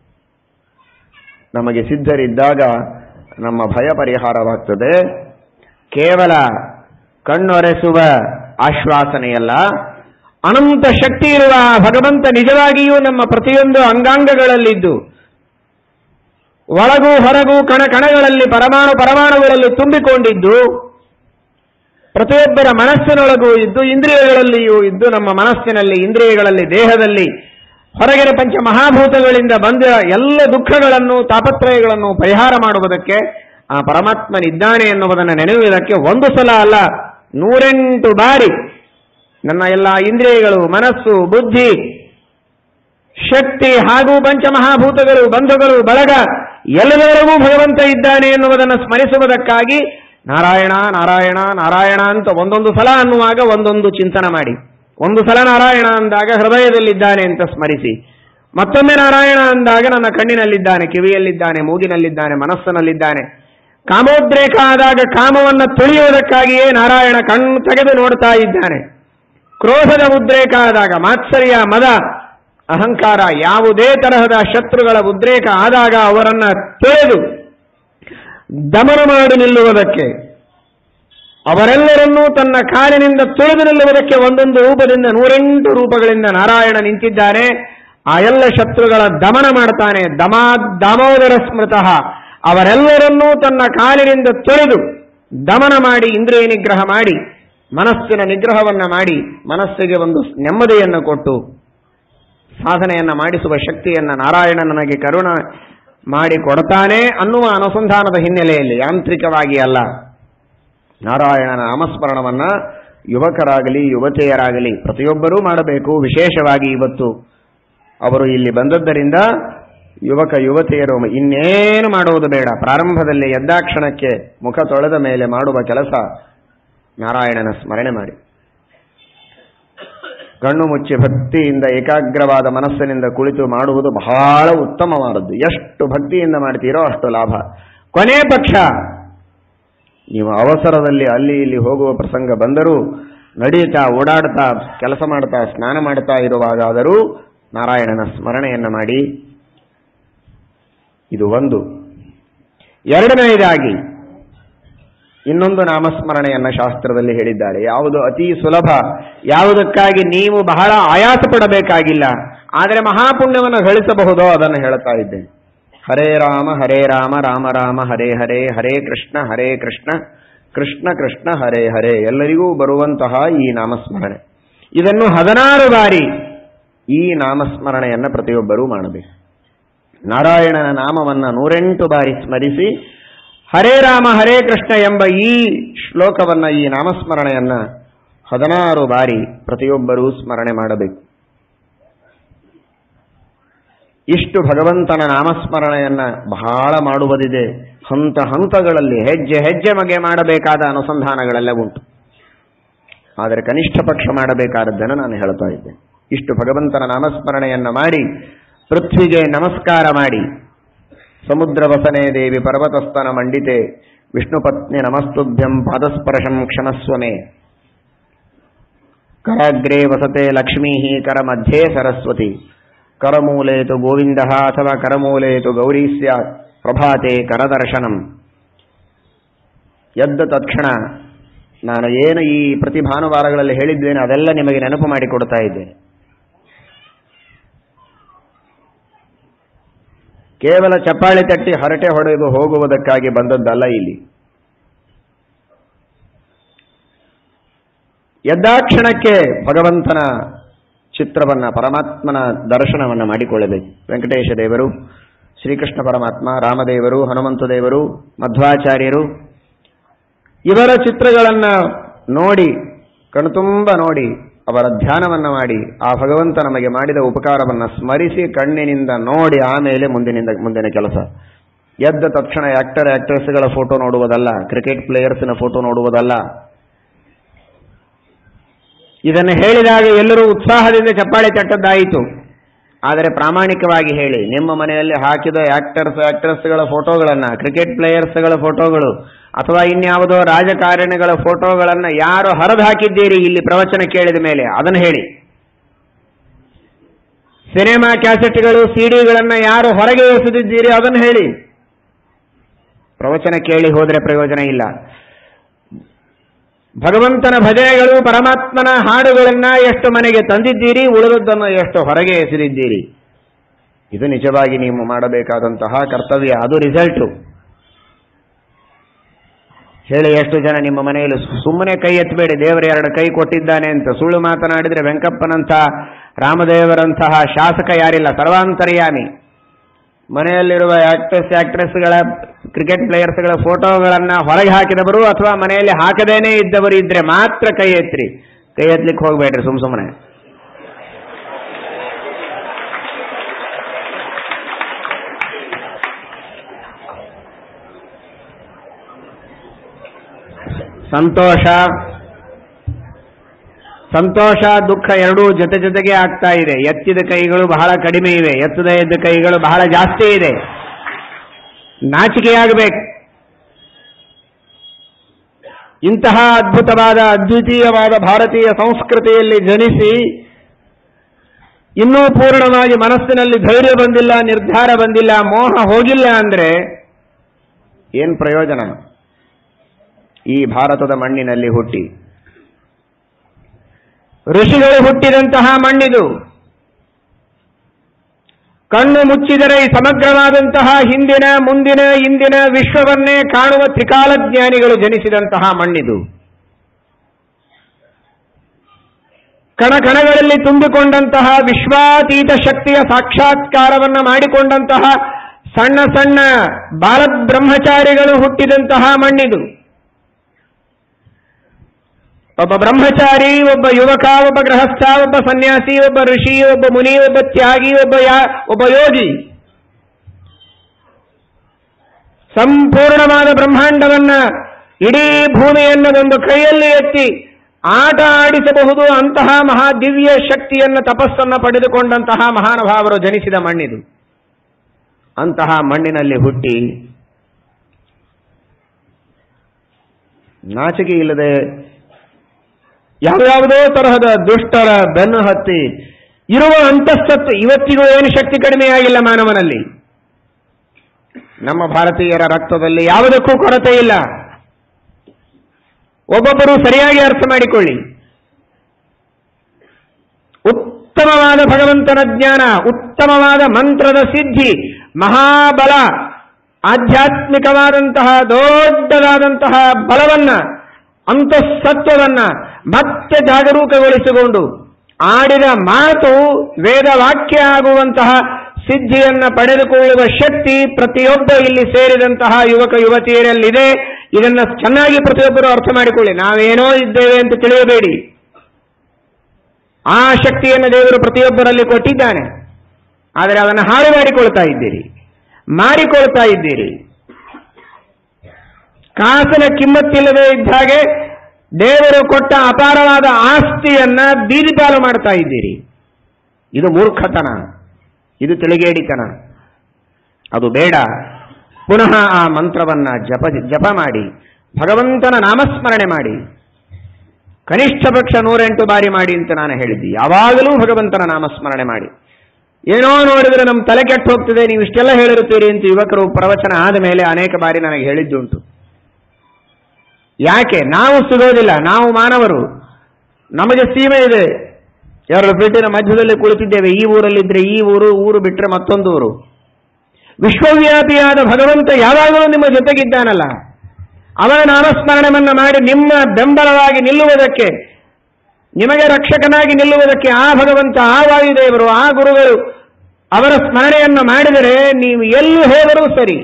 ನಮಗೆ ಸಿದ್ಧರಿದ್ದಾಗ ನಮ್ಮ ಭಯ ಪರಿಹಾರವಾಗ್ತದೆ ಕೇವಲ ಕಣ್ಣೊರೆಸುವ ಆಶ್ವಾಸನೆಯಲ್ಲ ಅನಂತ ಶಕ್ತಿ ಇರುವ ಆ ಭಗವಂತ ನಿಜವಾಗಿಯೂ ನಮ್ಮ ಪ್ರತಿಯೊಂದು ಅಂಗಾಂಗಗಳಲ್ಲಿದ್ದು ಒಳಗೂ ಹೊರಗೂ ಕಣ ಕಣಗಳಲ್ಲಿ ಪರಮಾಣು ಪರಮಾಣುಗಳಲ್ಲಿ ತುಂಬಿಕೊಂಡಿದ್ದು ಪ್ರತಿಯೊಬ್ಬರ ಮನಸ್ಸಿನೊಳಗೂ ಇದ್ದು ಇಂದ್ರಿಯಗಳಲ್ಲಿಯೂ ಇದ್ದು ನಮ್ಮ ಮನಸ್ಸಿನಲ್ಲಿ ಇಂದ್ರಿಯಗಳಲ್ಲಿ ದೇಹದಲ್ಲಿ ಹೊರಗಿನ ಪಂಚ ಮಹಾಭೂತಗಳಿಂದ ಬಂದ ಎಲ್ಲ ದುಃಖಗಳನ್ನು ತಾಪತ್ರಯಗಳನ್ನು ಪರಿಹಾರ ಮಾಡುವುದಕ್ಕೆ ಆ ಪರಮಾತ್ಮನಿದ್ದಾನೆ ಎನ್ನುವುದನ್ನು ನೆನೆಯುವುದಕ್ಕೆ ಒಂದು ಸಲ ಅಲ್ಲ ನೂರೆಂಟು ಬಾರಿ ನನ್ನ ಎಲ್ಲ ಇಂದ್ರಿಯಗಳು ಮನಸ್ಸು ಬುದ್ಧಿ ಶಕ್ತಿ ಹಾಗೂ ಪಂಚಮಹಾಭೂತಗಳು ಬಂಧುಗಳು ಬಳಗ ಎಲ್ಲದರಗೂ ಭಗವಂತ ಇದ್ದಾನೆ ಎನ್ನುವುದನ್ನು ಸ್ಮರಿಸುವುದಕ್ಕಾಗಿ ನಾರಾಯಣ ನಾರಾಯಣ ನಾರಾಯಣ ಅಂತ ಒಂದೊಂದು ಸಲ ಅನ್ನುವಾಗ ಒಂದೊಂದು ಚಿಂತನ ಮಾಡಿ ಒಂದು ಸಲ ನಾರಾಯಣ ಅಂದಾಗ ಹೃದಯದಲ್ಲಿದ್ದಾನೆ ಅಂತ ಸ್ಮರಿಸಿ ಮತ್ತೊಮ್ಮೆ ನಾರಾಯಣ ಅಂದಾಗ ನನ್ನ ಕಣ್ಣಿನಲ್ಲಿದ್ದಾನೆ ಕಿವಿಯಲ್ಲಿದ್ದಾನೆ ಮೂಗಿನಲ್ಲಿದ್ದಾನೆ ಮನಸ್ಸಿನಲ್ಲಿದ್ದಾನೆ ಕಾಮೋದ್ರೇಕ ಆದಾಗ ಕಾಮವನ್ನು ತುಳಿಯುವುದಕ್ಕಾಗಿಯೇ ನಾರಾಯಣ ಕಣ್ಣು ತೆಗೆದು ನೋಡ್ತಾ ಇದ್ದಾನೆ ಕ್ರೋಧದ ಉದ್ರೇಕ ಆದಾಗ ಮಾತ್ಸರ್ಯ ಮದ ಅಹಂಕಾರ ಯಾವುದೇ ತರಹದ ಶತ್ರುಗಳ ಉದ್ರೇಕ ಆದಾಗ ಅವರನ್ನ ತೊಳೆದು ದಮನ ಮಾಡಿ ನಿಲ್ಲುವುದಕ್ಕೆ ಅವರೆಲ್ಲರನ್ನೂ ತನ್ನ ಕಾಲಿನಿಂದ ತುಳಿದು ನಿಲ್ಲುವುದಕ್ಕೆ ಒಂದೊಂದು ರೂಪದಿಂದ ನೂರೆಂಟು ರೂಪಗಳಿಂದ ನಾರಾಯಣ ನಿಂತಿದ್ದಾನೆ ಆ ಎಲ್ಲ ಶತ್ರುಗಳ ದಮನ ಮಾಡ್ತಾನೆ ದಮಾ ದಾಮೋದರ ಸ್ಮೃತಃ ಅವರೆಲ್ಲರನ್ನೂ ತನ್ನ ಕಾಲಿನಿಂದ ತುಳಿದು ದಮನ ಮಾಡಿ ಇಂದ್ರಿಯ ನಿಗ್ರಹ ಮಾಡಿ ಮನಸ್ಸಿನ ನಿಗ್ರಹವನ್ನ ಮಾಡಿ ಮನಸ್ಸಿಗೆ ಒಂದು ನೆಮ್ಮದಿಯನ್ನು ಕೊಟ್ಟು ಸಾಧನೆಯನ್ನ ಮಾಡಿಸುವ ಶಕ್ತಿಯನ್ನ ನಾರಾಯಣ ನನಗೆ ಕರುಣ ಮಾಡಿ ಕೊಡ್ತಾನೆ ಅನ್ನುವ ಅನುಸಂಧಾನದ ಹಿನ್ನೆಲೆಯಲ್ಲಿ ಯಾಂತ್ರಿಕವಾಗಿ ಅಲ್ಲ ನಾರಾಯಣನ ನಾಮಸ್ಮರಣವನ್ನ ಯುವಕರಾಗಲಿ ಯುವತಿಯರಾಗಲಿ ಪ್ರತಿಯೊಬ್ಬರೂ ಮಾಡಬೇಕು ವಿಶೇಷವಾಗಿ ಇವತ್ತು ಅವರು ಇಲ್ಲಿ ಬಂದದ್ದರಿಂದ ಯುವಕ ಯುವತಿಯರು ಇನ್ನೇನು ಮಾಡುವುದು ಬೇಡ ಪ್ರಾರಂಭದಲ್ಲಿ ಎದ್ದಾಕ್ಷಣಕ್ಕೆ ಮುಖ ತೊಳೆದ ಮೇಲೆ ಮಾಡುವ ಕೆಲಸ ನಾರಾಯಣನ ಸ್ಮರಣೆ ಮಾಡಿ ಕಣ್ಣು ಮುಚ್ಚಿ ಭಕ್ತಿಯಿಂದ ಏಕಾಗ್ರವಾದ ಮನಸ್ಸಿನಿಂದ ಕುಳಿತು ಮಾಡುವುದು ಬಹಳ ಉತ್ತಮವಾದದ್ದು ಎಷ್ಟು ಭಕ್ತಿಯಿಂದ ಮಾಡ್ತೀರೋ ಅಷ್ಟು ಲಾಭ ಕೊನೆ ಪಕ್ಷ ನೀವು ಅವಸರದಲ್ಲಿ ಅಲ್ಲಿ ಇಲ್ಲಿ ಹೋಗುವ ಪ್ರಸಂಗ ಬಂದರೂ ನಡೆಯುತ್ತಾ ಓಡಾಡ್ತಾ ಕೆಲಸ ಮಾಡ್ತಾ ಸ್ನಾನ ಮಾಡ್ತಾ ಇರುವಾಗಾದರೂ ನಾರಾಯಣನ ಸ್ಮರಣೆಯನ್ನ ಮಾಡಿ ಇದು ಒಂದು ಎರಡನೆಯದಾಗಿ ಇನ್ನೊಂದು ನಾಮಸ್ಮರಣೆಯನ್ನ ಶಾಸ್ತ್ರದಲ್ಲಿ ಹೇಳಿದ್ದಾರೆ ಯಾವುದು ಅತಿ ಸುಲಭ ಯಾವುದಕ್ಕಾಗಿ ನೀವು ಬಹಳ ಆಯಾಸ ಪಡಬೇಕಾಗಿಲ್ಲ ಆದರೆ ಮಹಾಪುಣ್ಯವನ್ನು ಗಳಿಸಬಹುದೋ ಅದನ್ನು ಹೇಳ್ತಾ ಇದ್ದೇನೆ ಹರೇ ರಾಮ ಹರೇ ರಾಮ ರಾಮ ರಾಮ ಹರೇ ಹರೇ ಹರೇ ಕೃಷ್ಣ ಹರೇ ಕೃಷ್ಣ ಕೃಷ್ಣ ಕೃಷ್ಣ ಹರೇ ಹರೇ ಎಲ್ಲರಿಗೂ ಬರುವಂತಹ ಈ ನಾಮಸ್ಮರಣೆ ಇದನ್ನು ಹದಿನಾರು ಬಾರಿ ಈ ನಾಮಸ್ಮರಣೆಯನ್ನ ಪ್ರತಿಯೊಬ್ಬರೂ ಮಾಡಬೇಕು ನಾರಾಯಣನ ನಾಮವನ್ನ ನೂರೆಂಟು ಬಾರಿ ಸ್ಮರಿಸಿ ಹರೇ ರಾಮ ಹರೇ ಕೃಷ್ಣ ಎಂಬ ಈ ಶ್ಲೋಕವನ್ನ ಈ ನಾಮಸ್ಮರಣೆಯನ್ನ ಹದಿನಾರು ಬಾರಿ ಪ್ರತಿಯೊಬ್ಬರೂ ಸ್ಮರಣೆ ಮಾಡಬೇಕು ಇಷ್ಟು ಭಗವಂತನ ನಾಮಸ್ಮರಣೆಯನ್ನ ಬಹಳ ಮಾಡುವುದಿದೆ ಹಂತ ಹಂತಗಳಲ್ಲಿ ಹೆಜ್ಜೆ ಹೆಜ್ಜೆ ಮಗೆ ಮಾಡಬೇಕಾದ ಅನುಸಂಧಾನಗಳೆಲ್ಲ ಉಂಟು ಆದರೆ ಕನಿಷ್ಠ ಪಕ್ಷ ಮಾಡಬೇಕಾದದ್ದನ್ನು ನಾನು ಹೇಳ್ತಾ ಇದ್ದೇನೆ ಇಷ್ಟು ಭಗವಂತನ ನಾಮಸ್ಮರಣೆಯನ್ನ ಮಾಡಿ ಪೃಥ್ವಿಗೆ ನಮಸ್ಕಾರ ಮಾಡಿ ಸಮುದ್ರ ವಸನೆ ದೇವಿ ಪರ್ವತಸ್ತನ ಮಂಡಿತೆ ವಿಷ್ಣು ಪತ್ನಿ ನಮಸ್ತುಭ್ಯಂ ಪಾದಸ್ಪರ್ಶಂ ಕ್ಷಮಸ್ವಮೆ ಕರಾಗ್ರೇ ವಸತೆ ಲಕ್ಷ್ಮೀ ಕರ ಮಧ್ಯೆ ಸರಸ್ವತಿ ಕರಮೂಲೆ ತು ಗೋವಿಂದ ಅಥವಾ ಕರಮೂಲೆ ತು ಗೌರಿ ಸ್ಯಾತ್ ಪ್ರಭಾತೆ ಕರದರ್ಶನಂ ಎದ್ದ ತಕ್ಷಣ ನಾನು ಏನು ಈ ಪ್ರತಿ ಭಾನುವಾರಗಳಲ್ಲಿ ಹೇಳಿದ್ದೇನೆ ಅದೆಲ್ಲ ನಿಮಗೆ ನೆನಪು ಮಾಡಿಕೊಡ್ತಾ ಇದ್ದೇನೆ ಕೇವಲ ಚಪ್ಪಾಳೆ ತಟ್ಟಿ ಹರಟೆ ಹೊಡೆದು ಹೋಗುವುದಕ್ಕಾಗಿ ಬಂದದ್ದಲ್ಲ ಇಲ್ಲಿ ಎದ್ದಾಕ್ಷಣಕ್ಕೆ ಭಗವಂತನ ಚಿತ್ರವನ್ನ ಪರಮಾತ್ಮನ ದರ್ಶನವನ್ನ ಮಾಡಿಕೊಳ್ಳಬೇಕು ವೆಂಕಟೇಶ ದೇವರು ಶ್ರೀಕೃಷ್ಣ ಪರಮಾತ್ಮ ರಾಮದೇವರು ಹನುಮಂತ ದೇವರು ಮಧ್ವಾಚಾರ್ಯರು ಇವರ ಚಿತ್ರಗಳನ್ನ ನೋಡಿ ಕಣ್ತುಂಬ ನೋಡಿ ಅವರ ಧ್ಯಾನವನ್ನ ಮಾಡಿ ಆ ಭಗವಂತ ನಮಗೆ ಮಾಡಿದ ಉಪಕಾರವನ್ನ ಸ್ಮರಿಸಿ ಕಣ್ಣಿನಿಂದ ನೋಡಿ ಆಮೇಲೆ ಮುಂದಿನಿಂದ ಮುಂದಿನ ಕೆಲಸ ಎದ್ದ ತಕ್ಷಣ ಆಕ್ಟರ್ ಆಕ್ಟ್ರೆಸ್ಗಳ ಫೋಟೋ ನೋಡುವುದಲ್ಲ ಕ್ರಿಕೆಟ್ ಪ್ಲೇಯರ್ಸ್ನ ಫೋಟೋ ನೋಡುವುದಲ್ಲ ಇದನ್ನು ಹೇಳಿದಾಗ ಎಲ್ಲರೂ ಉತ್ಸಾಹದಿಂದ ಚಪ್ಪಾಳೆ ತಟ್ಟದ್ದಾಯಿತು ಆದರೆ ಪ್ರಾಮಾಣಿಕವಾಗಿ ಹೇಳಿ ನಿಮ್ಮ ಮನೆಯಲ್ಲಿ ಹಾಕಿದ ಆಕ್ಟರ್ಸ್ ಆಕ್ಟ್ರೆಸ್ಗಳ ಫೋಟೋಗಳನ್ನ ಕ್ರಿಕೆಟ್ ಪ್ಲೇಯರ್ಸ್ಗಳ ಫೋಟೋಗಳು ಅಥವಾ ಇನ್ಯಾವುದೋ ರಾಜಕಾರಣಿಗಳ ಫೋಟೋಗಳನ್ನ ಯಾರು ಹರಿದು ಹಾಕಿದ್ದೀರಿ ಇಲ್ಲಿ ಪ್ರವಚನ ಕೇಳಿದ ಮೇಲೆ ಅದನ್ನು ಹೇಳಿ ಸಿನಿಮಾ ಕ್ಯಾಸೆಟ್ಗಳು ಸಿಡಿಗಳನ್ನ ಯಾರು ಹೊರಗೆ ಎಸೆದಿದ್ದೀರಿ ಅದನ್ನು ಹೇಳಿ ಪ್ರವಚನ ಕೇಳಿ ಹೋದರೆ ಪ್ರಯೋಜನ ಇಲ್ಲ ಭಗವಂತನ ಭಜನೆಗಳು ಪರಮಾತ್ಮನ ಹಾಡುಗಳನ್ನ ಎಷ್ಟು ಮನೆಗೆ ತಂದಿದ್ದೀರಿ ಉಳಿದದ್ದನ್ನು ಎಷ್ಟು ಹೊರಗೆ ಎಸೆದಿದ್ದೀರಿ ಇದು ನಿಜವಾಗಿ ನೀವು ಮಾಡಬೇಕಾದಂತಹ ಕರ್ತವ್ಯ ಅದು ರಿಸಲ್ಟು ಹೇಳಿ ಎಷ್ಟು ಜನ ನಿಮ್ಮ ಮನೆಯಲ್ಲಿ ಸುಮ್ಮನೆ ಕೈ ಎತ್ತಬೇಡಿ ದೇವರ ಎರಡು ಕೈ ಕೊಟ್ಟಿದ್ದಾನೆ ಅಂತ ಸುಳ್ಳು ಮಾತನಾಡಿದ್ರೆ ವೆಂಕಪ್ಪನಂಥ ರಾಮದೇವರಂತಹ ಶಾಸಕ ಯಾರಿಲ್ಲ ಸರ್ವಾಂತರ್ಯಾಮಿ ಮನೆಯಲ್ಲಿರುವ ಆಕ್ಟರ್ಸ್ ಆಕ್ಟ್ರೆಸ್ಗಳ ಕ್ರಿಕೆಟ್ ಪ್ಲೇಯರ್ಸ್ಗಳ ಫೋಟೋಗಳನ್ನ ಹೊರಗೆ ಹಾಕಿದವರು ಅಥವಾ ಮನೆಯಲ್ಲಿ ಹಾಕದೇನೆ ಇದ್ದವರು ಇದ್ರೆ ಮಾತ್ರ ಕೈ ಎತ್ತಿರಿ ಕೈ ಎತ್ತಲಿಕ್ಕೆ ಹೋಗ್ಬೇಡ್ರಿ ಸುಮ್ ಸುಮ್ಮನೆ ಸಂತೋಷ ಸಂತೋಷ ದುಃಖ ಎರಡೂ ಜೊತೆ ಜೊತೆಗೆ ಆಗ್ತಾ ಇದೆ ಎತ್ತಿದ ಕೈಗಳು ಬಹಳ ಕಡಿಮೆ ಇವೆ ಎತ್ತದ ಇದ್ದ ಕೈಗಳು ಬಹಳ ಜಾಸ್ತಿ ಇದೆ ನಾಚಿಕೆಯಾಗಬೇಕು ಇಂತಹ ಅದ್ಭುತವಾದ ಅದ್ವಿತೀಯವಾದ ಭಾರತೀಯ ಸಂಸ್ಕೃತಿಯಲ್ಲಿ ಜನಿಸಿ ಇನ್ನೂ ಪೂರ್ಣವಾಗಿ ಮನಸ್ಸಿನಲ್ಲಿ ಧೈರ್ಯ ಬಂದಿಲ್ಲ ನಿರ್ಧಾರ ಬಂದಿಲ್ಲ ಮೋಹ ಹೋಗಿಲ್ಲ ಅಂದ್ರೆ ಏನ್ ಪ್ರಯೋಜನ ಈ ಭಾರತದ ಮಣ್ಣಿನಲ್ಲಿ ಹುಟ್ಟಿ ಋಷಿಗಳು ಹುಟ್ಟಿದಂತಹ ಮಣ್ಣಿದು ಕಣ್ಣು ಮುಚ್ಚಿದರೆ ಈ ಸಮಗ್ರವಾದಂತಹ ಹಿಂದಿನ ಮುಂದಿನ ಇಂದಿನ ವಿಶ್ವವನ್ನೇ ಕಾಣುವ ತ್ರಿಕಾಲಜ್ಞಾನಿಗಳು ಜನಿಸಿದಂತಹ ಮಣ್ಣಿದು ಕಣಕಣಗಳಲ್ಲಿ ತುಂಬಿಕೊಂಡಂತಹ ವಿಶ್ವಾತೀತ ಶಕ್ತಿಯ ಸಾಕ್ಷಾತ್ಕಾರವನ್ನ ಮಾಡಿಕೊಂಡಂತಹ ಸಣ್ಣ ಸಣ್ಣ ಬಾಲಬ್ರಹ್ಮಚಾರಿಗಳು ಹುಟ್ಟಿದಂತಹ ಮಣ್ಣಿದು ಒಬ್ಬ ಬ್ರಹ್ಮಚಾರಿ ಒಬ್ಬ ಯುವಕ ಒಬ್ಬ ಗೃಹಸ್ಥ ಒಬ್ಬ ಸನ್ಯಾಸಿ ಒಬ್ಬ ಋಷಿ ಒಬ್ಬ ಮುನಿ ಒಬ್ಬ ತ್ಯಾಗಿ ಒಬ್ಬ ಯಾ ಒಬ್ಬ ಯೋಗಿ ಸಂಪೂರ್ಣವಾದ ಬ್ರಹ್ಮಾಂಡವನ್ನ ಇಡೀ ಭೂಮಿಯನ್ನು ಒಂದು ಕೈಯಲ್ಲಿ ಎತ್ತಿ ಆಟ ಆಡಿಸಬಹುದು ಅಂತಹ ಮಹಾ ದಿವ್ಯ ಶಕ್ತಿಯನ್ನ ತಪಸ್ಸನ್ನ ಪಡೆದುಕೊಂಡಂತಹ ಮಹಾನುಭಾವರು ಜನಿಸಿದ ಮಣ್ಣಿದು ಅಂತಹ ಮಣ್ಣಿನಲ್ಲಿ ಹುಟ್ಟಿ ನಾಚಿಕೆ ಇಲ್ಲದೆ ಯಾವ್ಯಾವುದೋ ತರಹದ ದುಷ್ಟರ ಬೆನ್ನು ಹತ್ತಿ ಇರುವ ಅಂತಸ್ತತ್ವ ಇವತ್ತಿಗೂ ಏನು ಶಕ್ತಿ ಕಡಿಮೆಯಾಗಿಲ್ಲ ಮಾನವನಲ್ಲಿ ನಮ್ಮ ಭಾರತೀಯರ ರಕ್ತದಲ್ಲಿ ಯಾವುದಕ್ಕೂ ಕೊರತೆ ಇಲ್ಲ ಒಬ್ಬೊಬ್ಬರು ಸರಿಯಾಗಿ ಅರ್ಥ ಮಾಡಿಕೊಳ್ಳಿ ಉತ್ತಮವಾದ ಭಗವಂತನ ಜ್ಞಾನ ಉತ್ತಮವಾದ ಮಂತ್ರದ ಸಿದ್ಧಿ ಮಹಾಬಲ ಆಧ್ಯಾತ್ಮಿಕವಾದಂತಹ ದೊಡ್ಡದಾದಂತಹ ಬಲವನ್ನ ಅಂತಃಸತ್ವವನ್ನ ಮತ್ತೆ ಜಾಗರೂಕಗೊಳಿಸಿಕೊಂಡು ಆಡಿದ ಮಾತು ವೇದವಾಕ್ಯ ಆಗುವಂತಹ ಸಿದ್ಧಿಯನ್ನ ಪಡೆದುಕೊಳ್ಳುವ ಶಕ್ತಿ ಪ್ರತಿಯೊಬ್ಬ ಇಲ್ಲಿ ಸೇರಿದಂತಹ ಯುವಕ ಯುವತಿಯರಲ್ಲಿದೆ ಇದನ್ನ ಚೆನ್ನಾಗಿ ಪ್ರತಿಯೊಬ್ಬರು ಅರ್ಥ ಮಾಡಿಕೊಳ್ಳಿ ನಾವೇನೋ ಇದ್ದೇವೆ ಅಂತ ತಿಳಿಯಬೇಡಿ ಆ ಶಕ್ತಿಯನ್ನು ದೇವರು ಪ್ರತಿಯೊಬ್ಬರಲ್ಲಿ ಕೊಟ್ಟಿದ್ದಾನೆ ಆದರೆ ಅದನ್ನು ಹಾಳು ಮಾಡಿಕೊಳ್ತಾ ಇದ್ದೀರಿ ಮಾರಿಕೊಳ್ತಾ ಇದ್ದೀರಿ ಕಾಸಿನ ಕಿಮ್ಮತ್ತಿಲ್ಲದೆ ಇದ್ದ ಹಾಗೆ ದೇವರು ಕೊಟ್ಟ ಅಪಾರವಾದ ಆಸ್ತಿಯನ್ನ ಬೀದಿ ಪಾಲು ಮಾಡ್ತಾ ಇದ್ದೀರಿ ಇದು ಮೂರ್ಖತನ ಇದು ತಿಳಿಗೇಡಿತನ ಅದು ಬೇಡ ಪುನಃ ಆ ಮಂತ್ರವನ್ನ ಜಪ ಜಪ ಮಾಡಿ ಭಗವಂತನ ನಾಮಸ್ಮರಣೆ ಮಾಡಿ ಕನಿಷ್ಠ ಪಕ್ಷ ನೂರೆಂಟು ಬಾರಿ ಮಾಡಿ ಅಂತ ನಾನು ಹೇಳಿದ್ದೆ ಯಾವಾಗಲೂ ಭಗವಂತನ ನಾಮಸ್ಮರಣೆ ಮಾಡಿ ಏನೋ ನೋಡಿದ್ರೆ ನಮ್ಮ ತಲೆ ಕೆಟ್ಟು ಹೋಗ್ತದೆ ನೀವು ಇಷ್ಟೆಲ್ಲ ಹೇಳಿರುತ್ತೀರಿ ಅಂತ ಯುವಕರು ಪ್ರವಚನ ಆದ ಮೇಲೆ ಅನೇಕ ಬಾರಿ ನನಗೆ ಹೇಳಿದ್ದುಂಟು ಯಾಕೆ ನಾವು ಸಿಗೋದಿಲ್ಲ ನಾವು ಮಾನವರು ನಮಗೆ ಸೀಮೆ ಇದೆ ಎರಡು ಫೀಟಿನ ಮಧ್ಯದಲ್ಲಿ ಕುಳಿತಿದ್ದೇವೆ ಈ ಊರಲ್ಲಿದ್ರೆ ಈ ಊರು ಊರು ಬಿಟ್ಟರೆ ಮತ್ತೊಂದು ಊರು ವಿಶ್ವವ್ಯಾಪಿಯಾದ ಭಗವಂತ ಯಾವಾಗಲೂ ನಿಮ್ಮ ಜೊತೆಗಿದ್ದಾನಲ್ಲ ಅವನ ನಾಮಸ್ಮರಣವನ್ನ ಮಾಡಿ ನಿಮ್ಮ ಬೆಂಬಲವಾಗಿ ನಿಲ್ಲುವುದಕ್ಕೆ ನಿಮಗೆ ರಕ್ಷಕನಾಗಿ ನಿಲ್ಲುವುದಕ್ಕೆ ಆ ಭಗವಂತ ಆ ವಾಯುದೇವರು ಆ ಗುರುಗಳು ಅವರ ಸ್ಮರಣೆಯನ್ನು ಮಾಡಿದರೆ ನೀವು ಎಲ್ಲಿ ಹೋದರೂ ಸರಿ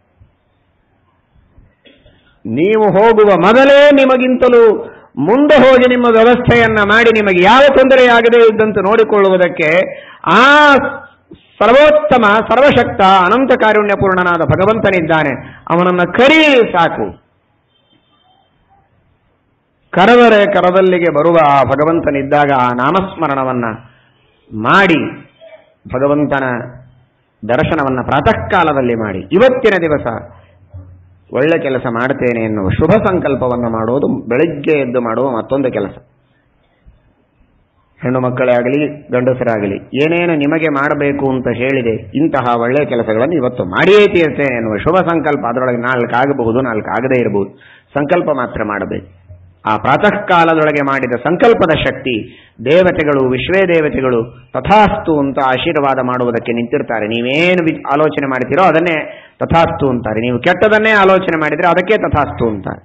ನೀವು ಹೋಗುವ ಮೊದಲೇ ನಿಮಗಿಂತಲೂ ಮುಂದೆ ಹೋಗಿ ನಿಮ್ಮ ವ್ಯವಸ್ಥೆಯನ್ನ ಮಾಡಿ ನಿಮಗೆ ಯಾವ ತೊಂದರೆಯಾಗದೇ ಇದ್ದಂತೆ ನೋಡಿಕೊಳ್ಳುವುದಕ್ಕೆ ಆ ಸರ್ವೋತ್ತಮ ಸರ್ವಶಕ್ತ ಅನಂತ ಕಾರುಣ್ಯಪೂರ್ಣನಾದ ಭಗವಂತನಿದ್ದಾನೆ ಅವನನ್ನ ಕರಿ ಸಾಕು ಕರೆದರೆ ಕರದಲ್ಲಿಗೆ ಬರುವ ಆ ಭಗವಂತನಿದ್ದಾಗ ಆ ನಾಮಸ್ಮರಣವನ್ನ ಮಾಡಿ ಭಗವಂತನ ದರ್ಶನವನ್ನ ಪ್ರಾತಃ ಕಾಲದಲ್ಲಿ ಮಾಡಿ ಇವತ್ತಿನ ದಿವಸ ಒಳ್ಳೆ ಕೆಲಸ ಮಾಡ್ತೇನೆ ಎನ್ನುವ ಶುಭ ಸಂಕಲ್ಪವನ್ನು ಮಾಡೋದು ಬೆಳಿಗ್ಗೆ ಎದ್ದು ಮಾಡುವ ಮತ್ತೊಂದು ಕೆಲಸ ಹೆಣ್ಣು ಮಕ್ಕಳೇ ಆಗಲಿ ಗಂಡಸರಾಗಲಿ ಏನೇನು ನಿಮಗೆ ಮಾಡಬೇಕು ಅಂತ ಹೇಳಿದೆ ಇಂತಹ ಒಳ್ಳೆಯ ಕೆಲಸಗಳನ್ನು ಇವತ್ತು ಮಾಡಿಯೇ ತೀರ್ತೇನೆ ಎನ್ನುವ ಶುಭ ಸಂಕಲ್ಪ ಅದರೊಳಗೆ ನಾಲ್ಕು ಆಗಬಹುದು ನಾಲ್ಕು ಆಗದೇ ಇರಬಹುದು ಸಂಕಲ್ಪ ಮಾತ್ರ ಮಾಡಬೇಕು ಆ ಪ್ರಾತಃ ಕಾಲದೊಳಗೆ ಮಾಡಿದ ಸಂಕಲ್ಪದ ಶಕ್ತಿ ದೇವತೆಗಳು ವಿಶ್ವೇ ದೇವತೆಗಳು ತಥಾಸ್ತು ಅಂತ ಆಶೀರ್ವಾದ ಮಾಡುವುದಕ್ಕೆ ನಿಂತಿರ್ತಾರೆ ನೀವೇನು ವಿ- ಆಲೋಚನೆ ಮಾಡ್ತೀರೋ ಅದನ್ನೇ ತಥಾಸ್ತು ಅಂತಾರೆ ನೀವು ಕೆಟ್ಟದನ್ನೇ ಆಲೋಚನೆ ಮಾಡಿದರೆ ಅದಕ್ಕೆ ತಥಾಸ್ತು ಅಂತಾರೆ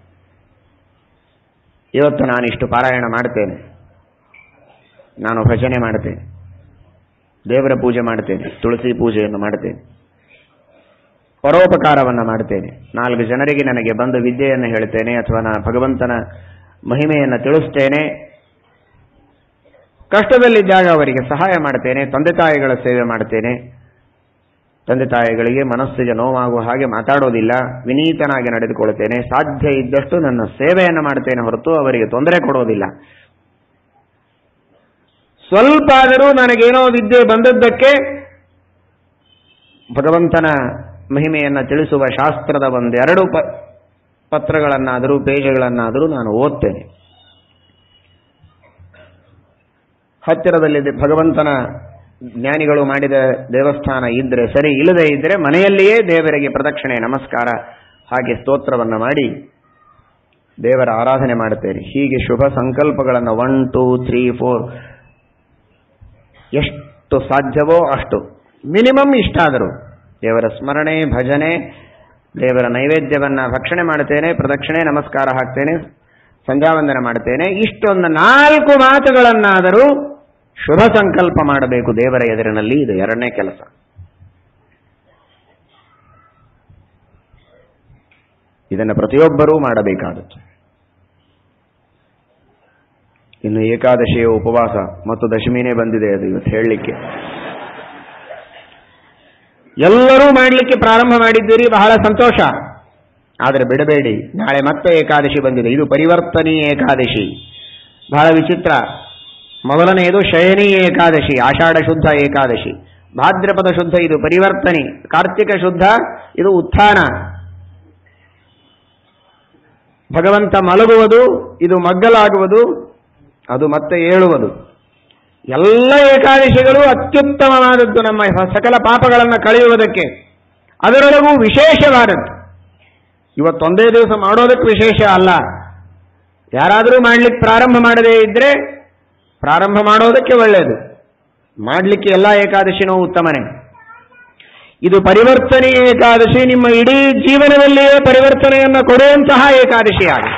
ಇವತ್ತು ನಾನು ಇಷ್ಟು ಪಾರಾಯಣ ಮಾಡ್ತೇನೆ ನಾನು ಭಜನೆ ಮಾಡ್ತೇನೆ ದೇವರ ಪೂಜೆ ಮಾಡ್ತೇನೆ ತುಳಸಿ ಪೂಜೆಯನ್ನು ಮಾಡ್ತೇನೆ ಪರೋಪಕಾರವನ್ನು ಮಾಡ್ತೇನೆ ನಾಲ್ಕು ಜನರಿಗೆ ನನಗೆ ಬಂದ ವಿದ್ಯೆಯನ್ನು ಹೇಳ್ತೇನೆ ಅಥವಾ ನಾನು ಭಗವಂತನ ಮಹಿಮೆಯನ್ನು ತಿಳಿಸ್ತೇನೆ ಕಷ್ಟದಲ್ಲಿದ್ದಾಗ ಅವರಿಗೆ ಸಹಾಯ ಮಾಡ್ತೇನೆ ತಂದೆ ತಾಯಿಗಳ ಸೇವೆ ಮಾಡ್ತೇನೆ ತಂದೆ ತಾಯಿಗಳಿಗೆ ಮನಸ್ಸಿಗೆ ನೋವಾಗುವ ಹಾಗೆ ಮಾತಾಡೋದಿಲ್ಲ ವಿನೀತನಾಗಿ ನಡೆದುಕೊಳ್ತೇನೆ ಸಾಧ್ಯ ಇದ್ದಷ್ಟು ನನ್ನ ಸೇವೆಯನ್ನು ಮಾಡ್ತೇನೆ ಹೊರತು ಅವರಿಗೆ ತೊಂದರೆ ಕೊಡೋದಿಲ್ಲ ಸ್ವಲ್ಪ ಆದರೂ ನನಗೇನೋ ವಿದ್ಯೆ ಬಂದದ್ದಕ್ಕೆ ಭಗವಂತನ ಮಹಿಮೆಯನ್ನು ತಿಳಿಸುವ ಶಾಸ್ತ್ರದ ಒಂದೆರಡು ಪ ಪತ್ರಗಳನ್ನಾದರೂ ಪೇಜಗಳನ್ನಾದರೂ ನಾನು ಓದ್ತೇನೆ ಹತ್ತಿರದಲ್ಲಿ ಭಗವಂತನ ಜ್ಞಾನಿಗಳು ಮಾಡಿದ ದೇವಸ್ಥಾನ ಇದ್ರೆ ಸರಿ ಇಲ್ಲದೆ ಇದ್ರೆ ಮನೆಯಲ್ಲಿಯೇ ದೇವರಿಗೆ ಪ್ರದಕ್ಷಿಣೆ ನಮಸ್ಕಾರ ಹಾಗೆ ಸ್ತೋತ್ರವನ್ನ ಮಾಡಿ ದೇವರ ಆರಾಧನೆ ಮಾಡುತ್ತೇನೆ ಹೀಗೆ ಶುಭ ಸಂಕಲ್ಪಗಳನ್ನು ಒನ್ ಟೂ ತ್ರೀ ಫೋರ್ ಎಷ್ಟು ಸಾಧ್ಯವೋ ಅಷ್ಟು ಮಿನಿಮಮ್ ಇಷ್ಟಾದರೂ ದೇವರ ಸ್ಮರಣೆ ಭಜನೆ ದೇವರ ನೈವೇದ್ಯವನ್ನ ಭಕ್ಷಣೆ ಮಾಡುತ್ತೇನೆ ಪ್ರದಕ್ಷಿಣೆ ನಮಸ್ಕಾರ ಹಾಕ್ತೇನೆ ಸಂಧ್ಯಾವಂದನ ಮಾಡುತ್ತೇನೆ ಇಷ್ಟೊಂದು ನಾಲ್ಕು ಮಾತುಗಳನ್ನಾದರೂ ಶುಭ ಸಂಕಲ್ಪ ಮಾಡಬೇಕು ದೇವರ ಎದುರಿನಲ್ಲಿ ಇದು ಎರಡನೇ ಕೆಲಸ ಇದನ್ನು ಪ್ರತಿಯೊಬ್ಬರೂ ಮಾಡಬೇಕಾದದ್ದು ಇನ್ನು ಏಕಾದಶಿಯ ಉಪವಾಸ ಮತ್ತು ದಶಮಿನೇ ಬಂದಿದೆ ಅದು ಇವತ್ತು ಹೇಳಲಿಕ್ಕೆ ಎಲ್ಲರೂ ಮಾಡಲಿಕ್ಕೆ ಪ್ರಾರಂಭ ಮಾಡಿದ್ದೀರಿ ಬಹಳ ಸಂತೋಷ ಆದರೆ ಬಿಡಬೇಡಿ ನಾಳೆ ಮತ್ತೆ ಏಕಾದಶಿ ಬಂದಿದೆ ಇದು ಪರಿವರ್ತನೀಯ ಏಕಾದಶಿ ಬಹಳ ವಿಚಿತ್ರ ಮೊದಲನೆಯದು ಶಯನಿ ಏಕಾದಶಿ ಆಷಾಢ ಶುದ್ಧ ಏಕಾದಶಿ ಭಾದ್ರಪದ ಶುದ್ಧ ಇದು ಪರಿವರ್ತನಿ ಕಾರ್ತಿಕ ಶುದ್ಧ ಇದು ಉತ್ಥಾನ ಭಗವಂತ ಮಲಗುವುದು ಇದು ಮಗ್ಗಲಾಗುವುದು ಅದು ಮತ್ತೆ ಏಳುವುದು ಎಲ್ಲ ಏಕಾದಶಿಗಳು ಅತ್ಯುತ್ತಮವಾದದ್ದು ನಮ್ಮ ಸಕಲ ಪಾಪಗಳನ್ನು ಕಳೆಯುವುದಕ್ಕೆ ಅದರೊಳಗೂ ವಿಶೇಷವಾದದ್ದು ಇವತ್ತೊಂದೇ ದಿವಸ ಮಾಡೋದಕ್ಕೆ ವಿಶೇಷ ಅಲ್ಲ ಯಾರಾದರೂ ಮಾಡ್ಲಿಕ್ಕೆ ಪ್ರಾರಂಭ ಮಾಡದೇ ಇದ್ರೆ ಪ್ರಾರಂಭ ಮಾಡೋದಕ್ಕೆ ಒಳ್ಳೆಯದು ಮಾಡಲಿಕ್ಕೆ ಎಲ್ಲ ಏಕಾದಶಿನೂ ಉತ್ತಮನೇ ಇದು ಪರಿವರ್ತನೆ ಏಕಾದಶಿ ನಿಮ್ಮ ಇಡೀ ಜೀವನದಲ್ಲಿಯೇ ಪರಿವರ್ತನೆಯನ್ನು ಕೊಡುವಂತಹ ಏಕಾದಶಿ ಆಗಿದೆ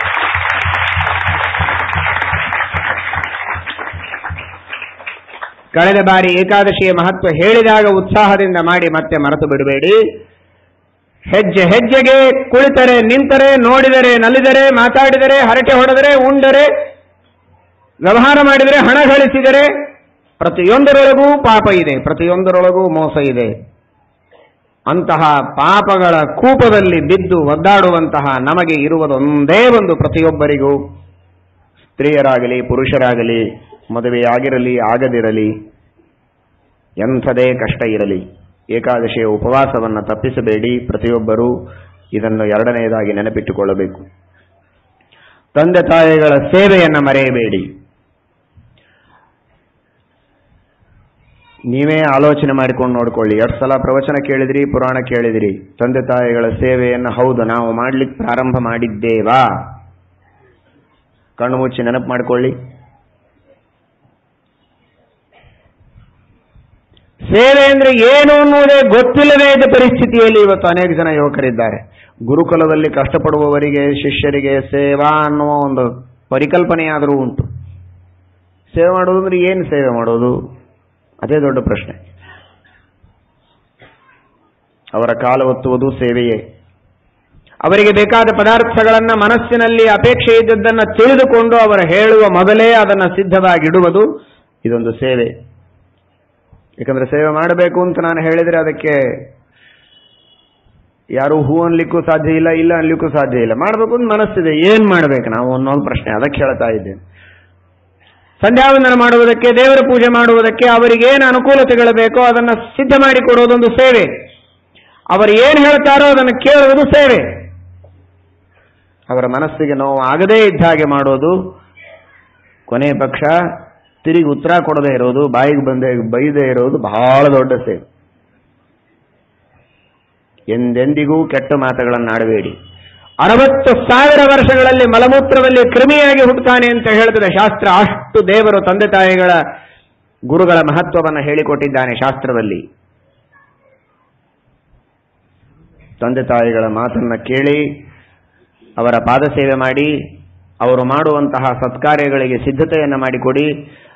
ಕಳೆದ ಬಾರಿ ಏಕಾದಶಿಯ ಮಹತ್ವ ಹೇಳಿದಾಗ ಉತ್ಸಾಹದಿಂದ ಮಾಡಿ ಮತ್ತೆ ಮರೆತು ಬಿಡಬೇಡಿ ಹೆಜ್ಜೆ ಹೆಜ್ಜೆಗೆ ಕುಳಿತರೆ ನಿಂತರೆ ನೋಡಿದರೆ ನಲಿದರೆ ಮಾತಾಡಿದರೆ ಹರಟೆ ಹೊಡೆದರೆ ಉಂಡರೆ ವ್ಯವಹಾರ ಮಾಡಿದರೆ ಹಣ ಗಳಿಸಿದರೆ ಪ್ರತಿಯೊಂದರೊಳಗೂ ಪಾಪ ಇದೆ ಪ್ರತಿಯೊಂದರೊಳಗೂ ಮೋಸ ಇದೆ ಅಂತಹ ಪಾಪಗಳ ಕೂಪದಲ್ಲಿ ಬಿದ್ದು ಒದ್ದಾಡುವಂತಹ ನಮಗೆ ಇರುವುದೊಂದೇ ಒಂದು ಪ್ರತಿಯೊಬ್ಬರಿಗೂ ಸ್ತ್ರೀಯರಾಗಲಿ ಪುರುಷರಾಗಲಿ ಮದುವೆಯಾಗಿರಲಿ ಆಗದಿರಲಿ ಎಂಥದೇ ಕಷ್ಟ ಇರಲಿ ಏಕಾದಶಿಯ ಉಪವಾಸವನ್ನು ತಪ್ಪಿಸಬೇಡಿ ಪ್ರತಿಯೊಬ್ಬರೂ ಇದನ್ನು ಎರಡನೆಯದಾಗಿ ನೆನಪಿಟ್ಟುಕೊಳ್ಳಬೇಕು ತಂದೆ ತಾಯಿಗಳ ಸೇವೆಯನ್ನು ಮರೆಯಬೇಡಿ ನೀವೇ ಆಲೋಚನೆ ಮಾಡಿಕೊಂಡು ನೋಡ್ಕೊಳ್ಳಿ ಎಷ್ಟು ಸಲ ಪ್ರವಚನ ಕೇಳಿದ್ರಿ ಪುರಾಣ ಕೇಳಿದಿರಿ ತಂದೆ ತಾಯಿಗಳ ಸೇವೆಯನ್ನು ಹೌದು ನಾವು ಮಾಡ್ಲಿಕ್ಕೆ ಪ್ರಾರಂಭ ಮಾಡಿದ್ದೇವಾ ಕಣ್ಣು ಮುಚ್ಚಿ ನೆನಪು ಮಾಡಿಕೊಳ್ಳಿ ಸೇವೆ ಅಂದ್ರೆ ಏನು ಅನ್ನುವುದೇ ಗೊತ್ತಿಲ್ಲದೇ ಇದ್ದ ಪರಿಸ್ಥಿತಿಯಲ್ಲಿ ಇವತ್ತು ಅನೇಕ ಜನ ಯುವಕರಿದ್ದಾರೆ ಗುರುಕುಲದಲ್ಲಿ ಕಷ್ಟಪಡುವವರಿಗೆ ಶಿಷ್ಯರಿಗೆ ಸೇವಾ ಅನ್ನುವ ಒಂದು ಪರಿಕಲ್ಪನೆಯಾದರೂ ಉಂಟು ಸೇವೆ ಮಾಡೋದು ಅಂದ್ರೆ ಏನು ಸೇವೆ ಮಾಡೋದು ಅದೇ ದೊಡ್ಡ ಪ್ರಶ್ನೆ ಅವರ ಕಾಲ ಒತ್ತುವುದು ಸೇವೆಯೇ ಅವರಿಗೆ ಬೇಕಾದ ಪದಾರ್ಥಗಳನ್ನು ಮನಸ್ಸಿನಲ್ಲಿ ಅಪೇಕ್ಷೆ ಇದ್ದದ್ದನ್ನು ತಿಳಿದುಕೊಂಡು ಅವರು ಹೇಳುವ ಮೊದಲೇ ಅದನ್ನು ಸಿದ್ಧವಾಗಿಡುವುದು ಇದೊಂದು ಸೇವೆ ಯಾಕಂದ್ರೆ ಸೇವೆ ಮಾಡಬೇಕು ಅಂತ ನಾನು ಹೇಳಿದರೆ ಅದಕ್ಕೆ ಯಾರು ಹೂ ಅನ್ಲಿಕ್ಕೂ ಸಾಧ್ಯ ಇಲ್ಲ ಇಲ್ಲ ಅನ್ಲಿಕ್ಕೂ ಸಾಧ್ಯ ಇಲ್ಲ ಮಾಡಬೇಕು ಅಂತ ಮನಸ್ಸಿದೆ ಏನ್ ಮಾಡಬೇಕು ನಾವು ಅನ್ನೋದು ಪ್ರಶ್ನೆ ಅದಕ್ಕೆ ಹೇಳ್ತಾ ಇದ್ದೇನೆ ಸಂಧ್ಯಾವಂದನ ಮಾಡುವುದಕ್ಕೆ ದೇವರ ಪೂಜೆ ಮಾಡುವುದಕ್ಕೆ ಅವರಿಗೆ ಏನು ಅನುಕೂಲತೆಗಳು ಬೇಕೋ ಅದನ್ನು ಸಿದ್ಧ ಮಾಡಿಕೊಡುವುದೊಂದು ಸೇವೆ ಅವರು ಏನು ಹೇಳ್ತಾರೋ ಅದನ್ನು ಕೇಳುವುದು ಸೇವೆ ಅವರ ಮನಸ್ಸಿಗೆ ನೋವು ಆಗದೇ ಇದ್ದ ಹಾಗೆ ಮಾಡೋದು ಕೊನೆ ಪಕ್ಷ ತಿರುಗಿ ಉತ್ತರ ಕೊಡದೇ ಇರೋದು ಬಾಯಿಗೆ ಬಂದೇ ಬೈದೇ ಇರೋದು ಬಹಳ ದೊಡ್ಡ ಸೇವೆ ಎಂದೆಂದಿಗೂ ಕೆಟ್ಟ ಮಾತುಗಳನ್ನು ಆಡಬೇಡಿ ಅರವತ್ತು ಸಾವಿರ ವರ್ಷಗಳಲ್ಲಿ ಮಲಮೂತ್ರದಲ್ಲಿ ಕ್ರಿಮಿಯಾಗಿ ಹುಟ್ಟುತ್ತಾನೆ ಅಂತ ಹೇಳ್ತದೆ ಶಾಸ್ತ್ರ ಅಷ್ಟು ದೇವರು ತಂದೆ ತಾಯಿಗಳ ಗುರುಗಳ ಮಹತ್ವವನ್ನು ಹೇಳಿಕೊಟ್ಟಿದ್ದಾನೆ ಶಾಸ್ತ್ರದಲ್ಲಿ ತಂದೆ ತಾಯಿಗಳ ಮಾತನ್ನ ಕೇಳಿ ಅವರ ಪಾದ ಸೇವೆ ಮಾಡಿ ಅವರು ಮಾಡುವಂತಹ ಸತ್ಕಾರ್ಯಗಳಿಗೆ ಸಿದ್ಧತೆಯನ್ನು ಮಾಡಿಕೊಡಿ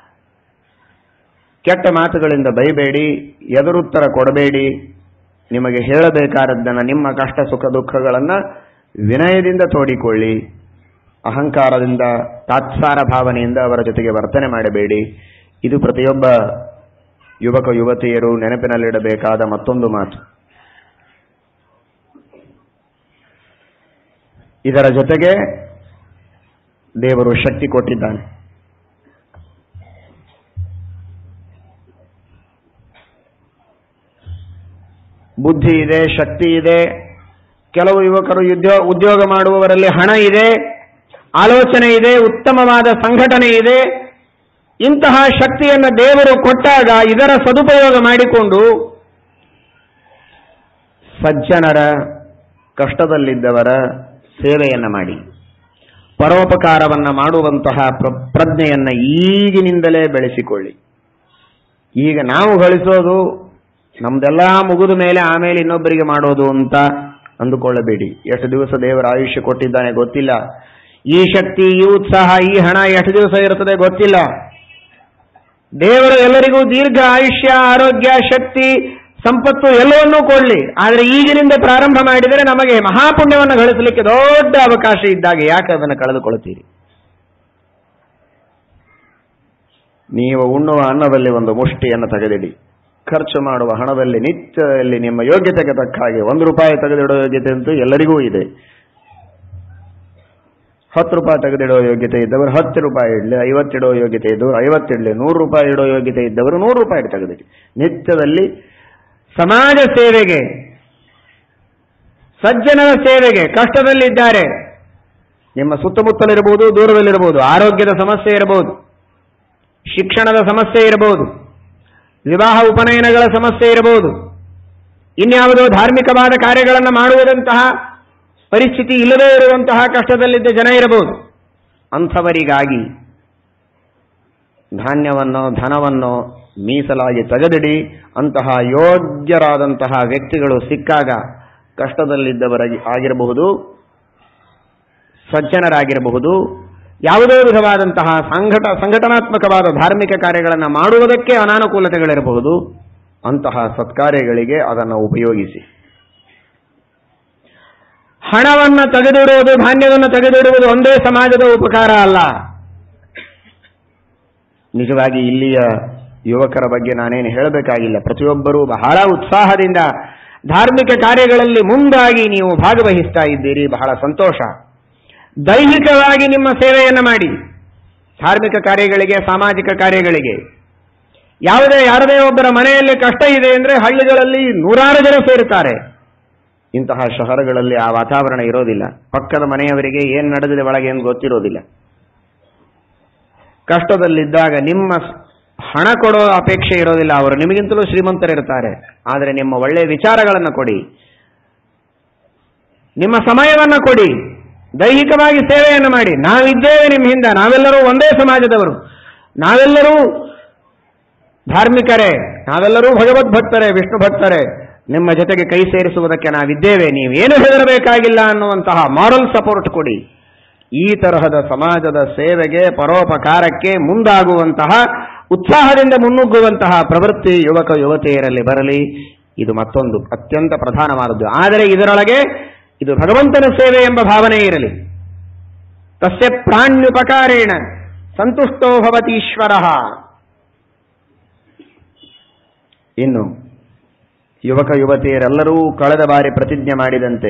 ಕೆಟ್ಟ ಮಾತುಗಳಿಂದ ಬೈಬೇಡಿ ಎದುರುತ್ತರ ಕೊಡಬೇಡಿ ನಿಮಗೆ ಹೇಳಬೇಕಾದದ್ದನ್ನು ನಿಮ್ಮ ಕಷ್ಟ ಸುಖ ದುಃಖಗಳನ್ನು ವಿನಯದಿಂದ ತೋಡಿಕೊಳ್ಳಿ ಅಹಂಕಾರದಿಂದ ತಾತ್ಸಾರ ಭಾವನೆಯಿಂದ ಅವರ ಜೊತೆಗೆ ವರ್ತನೆ ಮಾಡಬೇಡಿ ಇದು ಪ್ರತಿಯೊಬ್ಬ ಯುವಕ ಯುವತಿಯರು ನೆನಪಿನಲ್ಲಿಡಬೇಕಾದ ಮತ್ತೊಂದು ಮಾತು ಇದರ ಜೊತೆಗೆ ದೇವರು ಶಕ್ತಿ ಕೊಟ್ಟಿದ್ದಾನೆ ಬುದ್ಧಿ ಇದೆ ಶಕ್ತಿ ಇದೆ ಕೆಲವು ಯುವಕರು ಉದ್ಯೋಗ ಉದ್ಯೋಗ ಮಾಡುವವರಲ್ಲಿ ಹಣ ಇದೆ ಆಲೋಚನೆ ಇದೆ ಉತ್ತಮವಾದ ಸಂಘಟನೆ ಇದೆ ಇಂತಹ ಶಕ್ತಿಯನ್ನು ದೇವರು ಕೊಟ್ಟಾಗ ಇದರ ಸದುಪಯೋಗ ಮಾಡಿಕೊಂಡು ಸಜ್ಜನರ ಕಷ್ಟದಲ್ಲಿದ್ದವರ ಸೇವೆಯನ್ನು ಮಾಡಿ ಪರೋಪಕಾರವನ್ನ ಮಾಡುವಂತಹ ಪ್ರ- ಪ್ರಜ್ಞೆಯನ್ನ ಈಗಿನಿಂದಲೇ ಬೆಳೆಸಿಕೊಳ್ಳಿ ಈಗ ನಾವು ಗಳಿಸೋದು ನಮ್ದೆಲ್ಲ ಮುಗಿದ ಮೇಲೆ ಆಮೇಲೆ ಇನ್ನೊಬ್ಬರಿಗೆ ಮಾಡೋದು ಅಂತ ಅಂದುಕೊಳ್ಳಬೇಡಿ ಎಷ್ಟು ದಿವಸ ದೇವರ ಆಯುಷ್ಯ ಕೊಟ್ಟಿದ್ದಾನೆ ಗೊತ್ತಿಲ್ಲ ಈ ಶಕ್ತಿ ಈ ಉತ್ಸಾಹ ಈ ಹಣ ಎಷ್ಟು ದಿವಸ ಇರುತ್ತದೆ ಗೊತ್ತಿಲ್ಲ ದೇವರು ಎಲ್ಲರಿಗೂ ದೀರ್ಘ ಆಯುಷ್ಯ ಆರೋಗ್ಯ ಶಕ್ತಿ ಸಂಪತ್ತು ಎಲ್ಲವನ್ನೂ ಕೊಡಲಿ ಆದರೆ ಈಗಿನಿಂದ ಪ್ರಾರಂಭ ಮಾಡಿದರೆ ನಮಗೆ ಮಹಾಪುಣ್ಯವನ್ನು ಗಳಿಸಲಿಕ್ಕೆ ದೊಡ್ಡ ಅವಕಾಶ ಇದ್ದಾಗ ಯಾಕೆ ಅದನ್ನು ಕಳೆದುಕೊಳ್ಳುತ್ತೀರಿ ನೀವು ಉಣ್ಣುವ ಅನ್ನದಲ್ಲಿ ಒಂದು ಮುಷ್ಟಿಯನ್ನು ತೆಗೆದಿಡಿ ಖರ್ಚು ಮಾಡುವ ಹಣದಲ್ಲಿ ನಿತ್ಯದಲ್ಲಿ ನಿಮ್ಮ ಯೋಗ್ಯತೆಗೆ ತಕ್ಕ ಹಾಗೆ ಒಂದು ರೂಪಾಯಿ ತೆಗೆದಿಡೋ ಯೋಗ್ಯತೆ ಅಂತೂ ಎಲ್ಲರಿಗೂ ಇದೆ ಹತ್ತು ರೂಪಾಯಿ ತೆಗೆದಿಡೋ ಯೋಗ್ಯತೆ ಇದ್ದವರು ಹತ್ತು ರೂಪಾಯಿ ಇಡಲಿ ಐವತ್ತಿಡೋ ಯೋಗ್ಯತೆ ಇದ್ದವರು ಐವತ್ತಿಡಲಿ ನೂರು ರೂಪಾಯಿ ಇಡೋ ಯೋಗ್ಯತೆ ಇದ್ದವರು ನೂರು ರೂಪಾಯಿ ತೆಗೆದಿಡಿ ನಿತ್ಯದಲ್ಲಿ ಸಮಾಜ ಸೇವೆಗೆ ಸಜ್ಜನರ ಸೇವೆಗೆ ಕಷ್ಟದಲ್ಲಿದ್ದಾರೆ ನಿಮ್ಮ ಸುತ್ತಮುತ್ತಲಿರಬಹುದು ದೂರದಲ್ಲಿರಬಹುದು ಆರೋಗ್ಯದ ಸಮಸ್ಯೆ ಇರಬಹುದು ಶಿಕ್ಷಣದ ಸಮಸ್ಯೆ ಇರಬಹುದು ವಿವಾಹ ಉಪನಯನಗಳ ಸಮಸ್ಯೆ ಇರಬಹುದು ಇನ್ಯಾವುದೋ ಧಾರ್ಮಿಕವಾದ ಕಾರ್ಯಗಳನ್ನು ಮಾಡುವುದಂತಹ ಪರಿಸ್ಥಿತಿ ಇಲ್ಲದೇ ಇರುವಂತಹ ಕಷ್ಟದಲ್ಲಿದ್ದ ಜನ ಇರಬಹುದು ಅಂಥವರಿಗಾಗಿ ಧಾನ್ಯವನ್ನೋ ಧನವನ್ನೋ ಮೀಸಲಾಗಿ ತೆಗೆದಿಡಿ ಅಂತಹ ಯೋಗ್ಯರಾದಂತಹ ವ್ಯಕ್ತಿಗಳು ಸಿಕ್ಕಾಗ ಕಷ್ಟದಲ್ಲಿದ್ದವರಾಗಿ ಆಗಿರಬಹುದು ಸಜ್ಜನರಾಗಿರಬಹುದು ಯಾವುದೇ ವಿಧವಾದಂತಹ ಸಂಘಟ ಸಂಘಟನಾತ್ಮಕವಾದ ಧಾರ್ಮಿಕ ಕಾರ್ಯಗಳನ್ನು ಮಾಡುವುದಕ್ಕೆ ಅನಾನುಕೂಲತೆಗಳಿರಬಹುದು ಅಂತಹ ಸತ್ಕಾರ್ಯಗಳಿಗೆ ಅದನ್ನು ಉಪಯೋಗಿಸಿ ಹಣವನ್ನು ತೆಗೆದಿಡುವುದು ಧಾನ್ಯವನ್ನು ತೆಗೆದಿಡುವುದು ಒಂದೇ ಸಮಾಜದ ಉಪಕಾರ ಅಲ್ಲ ನಿಜವಾಗಿ ಇಲ್ಲಿಯ ಯುವಕರ ಬಗ್ಗೆ ನಾನೇನು ಹೇಳಬೇಕಾಗಿಲ್ಲ ಪ್ರತಿಯೊಬ್ಬರೂ ಬಹಳ ಉತ್ಸಾಹದಿಂದ ಧಾರ್ಮಿಕ ಕಾರ್ಯಗಳಲ್ಲಿ ಮುಂದಾಗಿ ನೀವು ಭಾಗವಹಿಸ್ತಾ ಇದ್ದೀರಿ ಬಹಳ ಸಂತೋಷ ದೈಹಿಕವಾಗಿ ನಿಮ್ಮ ಸೇವೆಯನ್ನು ಮಾಡಿ ಧಾರ್ಮಿಕ ಕಾರ್ಯಗಳಿಗೆ ಸಾಮಾಜಿಕ ಕಾರ್ಯಗಳಿಗೆ ಯಾವುದೇ ಯಾರದೇ ಒಬ್ಬರ ಮನೆಯಲ್ಲಿ ಕಷ್ಟ ಇದೆ ಅಂದ್ರೆ ಹಳ್ಳಿಗಳಲ್ಲಿ ನೂರಾರು ಜನ ಸೇರುತ್ತಾರೆ ಇಂತಹ ಶಹರಗಳಲ್ಲಿ ಆ ವಾತಾವರಣ ಇರೋದಿಲ್ಲ ಪಕ್ಕದ ಮನೆಯವರಿಗೆ ಏನು ನಡೆದಿದೆ ಒಳಗೆ ಏನು ಗೊತ್ತಿರೋದಿಲ್ಲ ಕಷ್ಟದಲ್ಲಿದ್ದಾಗ ನಿಮ್ಮ ಸ್- ಹಣ ಕೊಡೋ ಅಪೇಕ್ಷೆ ಇರೋದಿಲ್ಲ ಅವರು ನಿಮಗಿಂತಲೂ ಶ್ರೀಮಂತರಿರ್ತಾರೆ ಆದರೆ ನಿಮ್ಮ ಒಳ್ಳೆಯ ವಿಚಾರಗಳನ್ನು ಕೊಡಿ ನಿಮ್ಮ ಸಮಯವನ್ನು ಕೊಡಿ ದೈಹಿಕವಾಗಿ ಸೇವೆಯನ್ನು ಮಾಡಿ ನಾವಿದ್ದೇವೆ ನಿಮ್ಮ ಹಿಂದೆ ನಾವೆಲ್ಲರೂ ಒಂದೇ ಸಮಾಜದವರು ನಾವೆಲ್ಲರೂ ಧಾರ್ಮಿಕರೇ ನಾವೆಲ್ಲರೂ ಭಗವದ್ ಭಕ್ತರೇ ವಿಷ್ಣು ಭಕ್ತರೇ ನಿಮ್ಮ ಜೊತೆಗೆ ಕೈ ಸೇರಿಸುವುದಕ್ಕೆ ನಾವಿದ್ದೇವೆ ನೀವೇನು ಹೆದರಬೇಕಾಗಿಲ್ಲ ಅನ್ನುವಂತಹ ಮಾರಲ್ ಸಪೋರ್ಟ್ ಕೊಡಿ ಈ ತರಹದ ಸಮಾಜದ ಸೇವೆಗೆ ಪರೋಪಕಾರಕ್ಕೆ ಮುಂದಾಗುವಂತಹ ಉತ್ಸಾಹದಿಂದ ಮುನ್ನುಗ್ಗುವಂತಹ ಪ್ರವೃತ್ತಿ ಯುವಕ ಯುವತಿಯರಲ್ಲಿ ಬರಲಿ ಇದು ಮತ್ತೊಂದು ಅತ್ಯಂತ ಪ್ರಧಾನವಾದದ್ದು ಆದರೆ ಇದರೊಳಗೆ ಇದು ಭಗವಂತನ ಸೇವೆ ಎಂಬ ಭಾವನೆ ಇರಲಿ ತಸ್ಯ ಪ್ರಾಣ್ಯುಪಕಾರೇಣ ಸಂತುಷ್ಟೋ ಭವತಿ ಈಶ್ವರ ಇನ್ನು ಯುವಕ ಯುವತಿಯರೆಲ್ಲರೂ ಕಳೆದ ಬಾರಿ ಪ್ರತಿಜ್ಞೆ ಮಾಡಿದಂತೆ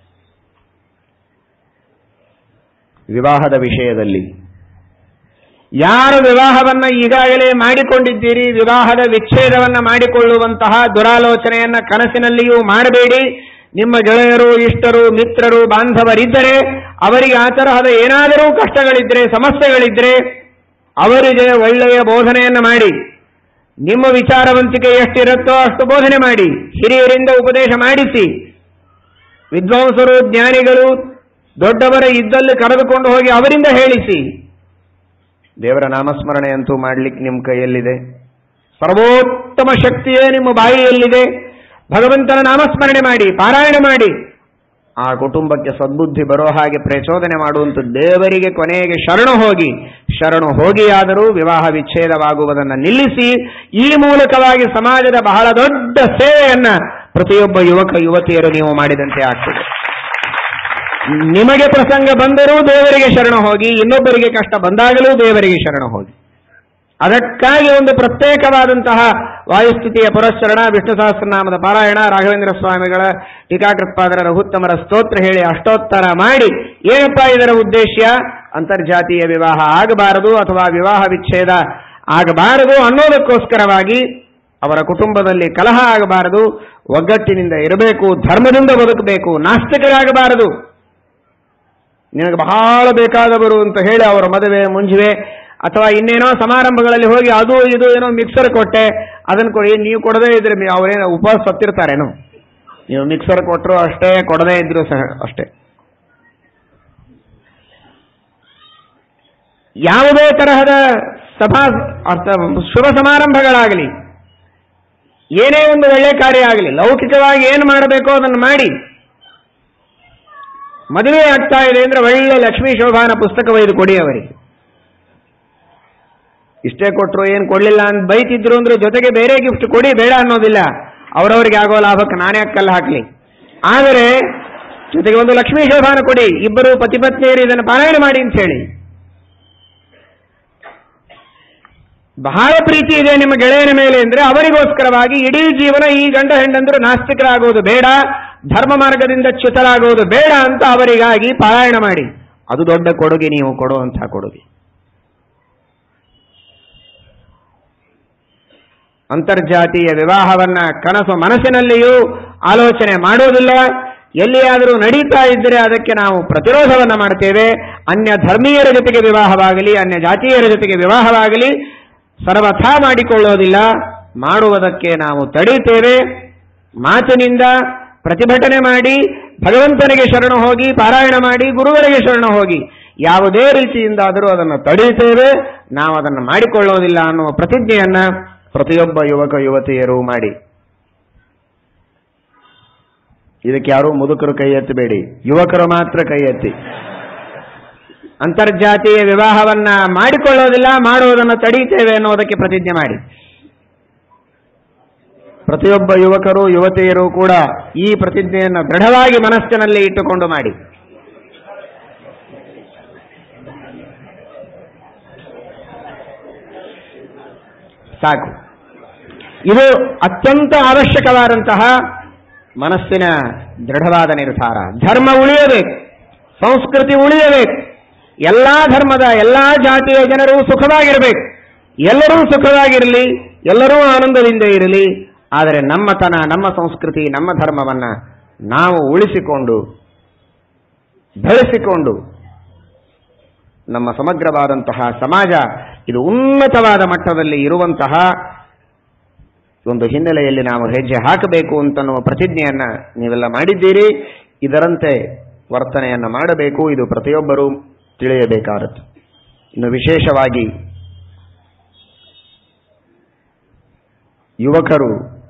ವಿವಾಹದ ವಿಷಯದಲ್ಲಿ ಯಾರು ವಿವಾಹವನ್ನ ಈಗಾಗಲೇ ಮಾಡಿಕೊಂಡಿದ್ದೀರಿ ವಿವಾಹದ ವಿಚ್ಛೇದವನ್ನ ಮಾಡಿಕೊಳ್ಳುವಂತಹ ದುರಾಲೋಚನೆಯನ್ನ ಕನಸಿನಲ್ಲಿಯೂ ಮಾಡಬೇಡಿ ನಿಮ್ಮ ಗೆಳೆಯರು ಇಷ್ಟರು ಮಿತ್ರರು ಬಾಂಧವರಿದ್ದರೆ ಅವರಿಗೆ ಆ ತರಹದ ಏನಾದರೂ ಕಷ್ಟಗಳಿದ್ರೆ ಸಮಸ್ಯೆಗಳಿದ್ರೆ ಅವರಿಗೆ ಒಳ್ಳೆಯ ಬೋಧನೆಯನ್ನ ಮಾಡಿ ನಿಮ್ಮ ವಿಚಾರವಂತಿಕೆ ಎಷ್ಟಿರುತ್ತೋ ಅಷ್ಟು ಬೋಧನೆ ಮಾಡಿ ಹಿರಿಯರಿಂದ ಉಪದೇಶ ಮಾಡಿಸಿ ವಿದ್ವಾಂಸರು ಜ್ಞಾನಿಗಳು ದೊಡ್ಡವರ ಇದ್ದಲ್ಲಿ ಕರೆದುಕೊಂಡು ಹೋಗಿ ಅವರಿಂದ ಹೇಳಿಸಿ ದೇವರ ನಾಮಸ್ಮರಣೆ ಅಂತೂ ಮಾಡ್ಲಿಕ್ಕೆ ನಿಮ್ಮ ಕೈಯಲ್ಲಿದೆ ಸರ್ವೋತ್ತಮ ಶಕ್ತಿಯೇ ನಿಮ್ಮ ಬಾಯಿಯಲ್ಲಿದೆ ಭಗವಂತನ ನಾಮಸ್ಮರಣೆ ಮಾಡಿ ಪಾರಾಯಣ ಮಾಡಿ ಆ ಕುಟುಂಬಕ್ಕೆ ಸದ್ಬುದ್ಧಿ ಬರೋ ಹಾಗೆ ಪ್ರಚೋದನೆ ಮಾಡುವಂತ ದೇವರಿಗೆ ಕೊನೆಗೆ ಶರಣು ಹೋಗಿ ಶರಣು ಹೋಗಿಯಾದರೂ ವಿವಾಹ ವಿಚ್ಛೇದವಾಗುವುದನ್ನು ನಿಲ್ಲಿಸಿ ಈ ಮೂಲಕವಾಗಿ ಸಮಾಜದ ಬಹಳ ದೊಡ್ಡ ಸೇವೆಯನ್ನ ಪ್ರತಿಯೊಬ್ಬ ಯುವಕ ಯುವತಿಯರು ನೀವು ಮಾಡಿದಂತೆ ಆಗ್ತದೆ ನಿಮಗೆ ಪ್ರಸಂಗ ಬಂದರೂ ದೇವರಿಗೆ ಶರಣ ಹೋಗಿ ಇನ್ನೊಬ್ಬರಿಗೆ ಕಷ್ಟ ಬಂದಾಗಲೂ ದೇವರಿಗೆ ಶರಣ ಹೋಗಿ ಅದಕ್ಕಾಗಿ ಒಂದು ಪ್ರತ್ಯೇಕವಾದಂತಹ ವಾಯುಸ್ಥಿತಿಯ ಪುರಸ್ಸರಣ ವಿಷ್ಣು ಸಹಸ್ರನಾಮದ ಪಾರಾಯಣ ರಾಘವೇಂದ್ರ ಸ್ವಾಮಿಗಳ ಟೀಕಾಕೃತ್ಪಾದರ ರಘುತ್ತಮರ ಸ್ತೋತ್ರ ಹೇಳಿ ಅಷ್ಟೋತ್ತರ ಮಾಡಿ ಏನಪ್ಪ ಇದರ ಉದ್ದೇಶ ಅಂತರ್ಜಾತೀಯ ವಿವಾಹ ಆಗಬಾರದು ಅಥವಾ ವಿವಾಹ ವಿಚ್ಛೇದ ಆಗಬಾರದು ಅನ್ನೋದಕ್ಕೋಸ್ಕರವಾಗಿ ಅವರ ಕುಟುಂಬದಲ್ಲಿ ಕಲಹ ಆಗಬಾರದು ಒಗ್ಗಟ್ಟಿನಿಂದ ಇರಬೇಕು ಧರ್ಮದಿಂದ ಬದುಕಬೇಕು ನಾಸ್ತಿಕರಾಗಬಾರದು ನಿನಗೆ ಬಹಳ ಬೇಕಾದವರು ಅಂತ ಹೇಳಿ ಅವರ ಮದುವೆ ಮುಂಜುವೆ ಅಥವಾ ಇನ್ನೇನೋ ಸಮಾರಂಭಗಳಲ್ಲಿ ಹೋಗಿ ಅದು ಇದು ಏನೋ ಮಿಕ್ಸರ್ ಕೊಟ್ಟೆ ಅದನ್ನು ಕೊಡಿ ನೀವು ಕೊಡದೇ ಇದ್ರೆ ಮಿ- ಅವರೇನೋ ಉಪವಾಸ ಸತ್ತಿರ್ತಾರೇನು ನೀವು ಮಿಕ್ಸರ್ ಕೊಟ್ಟರು ಅಷ್ಟೇ ಕೊಡದೇ ಇದ್ರು ಸಹ ಅಷ್ಟೇ ಯಾವುದೇ ತರಹದ ಸಭಾ ಅರ್ಥ ಶುಭ ಸಮಾರಂಭಗಳಾಗಲಿ ಏನೇ ಒಂದು ಒಳ್ಳೆ ಕಾರ್ಯ ಆಗಲಿ ಲೌಕಿಕವಾಗಿ ಏನು ಮಾಡಬೇಕೋ ಅದನ್ನು ಮಾಡಿ ಮದುವೆ ಆಗ್ತಾ ಇದೆ ಅಂದ್ರೆ ಒಳ್ಳೆ ಲಕ್ಷ್ಮೀ ಶೋಭಾನ ಪುಸ್ತಕ ಒಯ್ದು ಕೊಡಿ ಅವರಿಗೆ ಇಷ್ಟೇ ಕೊಟ್ಟರು ಏನು ಕೊಡ್ಲಿಲ್ಲ ಅಂತ ಬೈತಿದ್ರು ಅಂದ್ರೆ ಜೊತೆಗೆ ಬೇರೆ ಗಿಫ್ಟ್ ಕೊಡಿ ಬೇಡ ಅನ್ನೋದಿಲ್ಲ ಅವರವರಿಗೆ ಆಗೋ ಲಾಭಕ್ಕೆ ನಾನೇ ಕಲ್ಲು ಹಾಕ್ಲಿ ಆದರೆ ಜೊತೆಗೆ ಒಂದು ಲಕ್ಷ್ಮೀ ಶೋಭಾನ ಕೊಡಿ ಇಬ್ಬರು ಪತಿಪತ್ನಿಯರು ಇದನ್ನು ಪಾರಾಯಣ ಮಾಡಿ ಅಂತ ಹೇಳಿ ಬಹಳ ಪ್ರೀತಿ ಇದೆ ನಿಮ್ಮ ಗೆಳೆಯನ ಮೇಲೆ ಅಂದ್ರೆ ಅವರಿಗೋಸ್ಕರವಾಗಿ ಇಡೀ ಜೀವನ ಈ ಗಂಡ ಹೆಂಡಂದ್ರು ನಾಸ್ತಿಕರಾಗೋದು ಬೇಡ ಧರ್ಮ ಮಾರ್ಗದಿಂದ ಚ್ಯುತರಾಗೋದು ಬೇಡ ಅಂತ ಅವರಿಗಾಗಿ ಪಾರಾಯಣ ಮಾಡಿ ಅದು ದೊಡ್ಡ ಕೊಡುಗೆ ನೀವು ಕೊಡುವಂತಹ ಕೊಡುಗೆ ಅಂತರ್ಜಾತೀಯ ವಿವಾಹವನ್ನ ಕನಸು ಮನಸ್ಸಿನಲ್ಲಿಯೂ ಆಲೋಚನೆ ಮಾಡೋದಿಲ್ಲ ಎಲ್ಲಿಯಾದರೂ ನಡೀತಾ ಇದ್ದರೆ ಅದಕ್ಕೆ ನಾವು ಪ್ರತಿರೋಧವನ್ನ ಮಾಡ್ತೇವೆ ಅನ್ಯ ಧರ್ಮೀಯರ ಜೊತೆಗೆ ವಿವಾಹವಾಗಲಿ ಅನ್ಯ ಜಾತೀಯರ ಜೊತೆಗೆ ವಿವಾಹವಾಗಲಿ ಸರ್ವಥಾ ಮಾಡಿಕೊಳ್ಳೋದಿಲ್ಲ ಮಾಡುವುದಕ್ಕೆ ನಾವು ತಡೀತೇವೆ ಮಾತಿನಿಂದ ಪ್ರತಿಭಟನೆ ಮಾಡಿ ಭಗವಂತನಿಗೆ ಶರಣ ಹೋಗಿ ಪಾರಾಯಣ ಮಾಡಿ ಗುರುವರಿಗೆ ಶರಣ ಹೋಗಿ ಯಾವುದೇ ರೀತಿಯಿಂದಾದರೂ ಅದನ್ನು ತಡೆಯುತ್ತೇವೆ ನಾವು ಅದನ್ನು ಮಾಡಿಕೊಳ್ಳೋದಿಲ್ಲ ಅನ್ನುವ ಪ್ರತಿಜ್ಞೆಯನ್ನ ಪ್ರತಿಯೊಬ್ಬ ಯುವಕ ಯುವತಿಯರು ಮಾಡಿ ಇದಕ್ಕೆ ಯಾರೂ ಮುದುಕರು ಕೈ ಎತ್ತಬೇಡಿ ಯುವಕರು ಮಾತ್ರ ಕೈ ಎತ್ತಿ ಅಂತರ್ಜಾತೀಯ ವಿವಾಹವನ್ನ ಮಾಡಿಕೊಳ್ಳೋದಿಲ್ಲ ಮಾಡುವುದನ್ನು ತಡೀತೇವೆ ಅನ್ನೋದಕ್ಕೆ ಪ್ರತಿಜ್ಞೆ ಮಾಡಿ ಪ್ರತಿಯೊಬ್ಬ ಯುವಕರು ಯುವತಿಯರು ಕೂಡ ಈ ಪ್ರತಿಜ್ಞೆಯನ್ನು ದೃಢವಾಗಿ ಮನಸ್ಸಿನಲ್ಲಿ ಇಟ್ಟುಕೊಂಡು ಮಾಡಿ ಸಾಕು ಇದು ಅತ್ಯಂತ ಅವಶ್ಯಕವಾದಂತಹ ಮನಸ್ಸಿನ ದೃಢವಾದ ನಿರ್ಧಾರ ಧರ್ಮ ಉಳಿಯಬೇಕು ಸಂಸ್ಕೃತಿ ಉಳಿಯಬೇಕು ಎಲ್ಲಾ ಧರ್ಮದ ಎಲ್ಲಾ ಜಾತಿಯ ಜನರು ಸುಖವಾಗಿರಬೇಕು ಎಲ್ಲರೂ ಸುಖವಾಗಿರಲಿ ಎಲ್ಲರೂ ಆನಂದದಿಂದ ಇರಲಿ ಆದರೆ ನಮ್ಮತನ ನಮ್ಮ ಸಂಸ್ಕೃತಿ ನಮ್ಮ ಧರ್ಮವನ್ನ ನಾವು ಉಳಿಸಿಕೊಂಡು ಬೆಳೆಸಿಕೊಂಡು ನಮ್ಮ ಸಮಗ್ರವಾದಂತಹ ಸಮಾಜ ಇದು ಉನ್ನತವಾದ ಮಟ್ಟದಲ್ಲಿ ಇರುವಂತಹ ಒಂದು ಹಿನ್ನೆಲೆಯಲ್ಲಿ ನಾವು ಹೆಜ್ಜೆ ಹಾಕಬೇಕು ಅಂತನ್ನುವ ಪ್ರತಿಜ್ಞೆಯನ್ನ ನೀವೆಲ್ಲ ಮಾಡಿದ್ದೀರಿ ಇದರಂತೆ ವರ್ತನೆಯನ್ನ ಮಾಡಬೇಕು ಇದು ಪ್ರತಿಯೊಬ್ಬರೂ ತಿಳಿಯಬೇಕಾದದ್ದು ಇನ್ನು ವಿಶೇಷವಾಗಿ ಯುವಕರು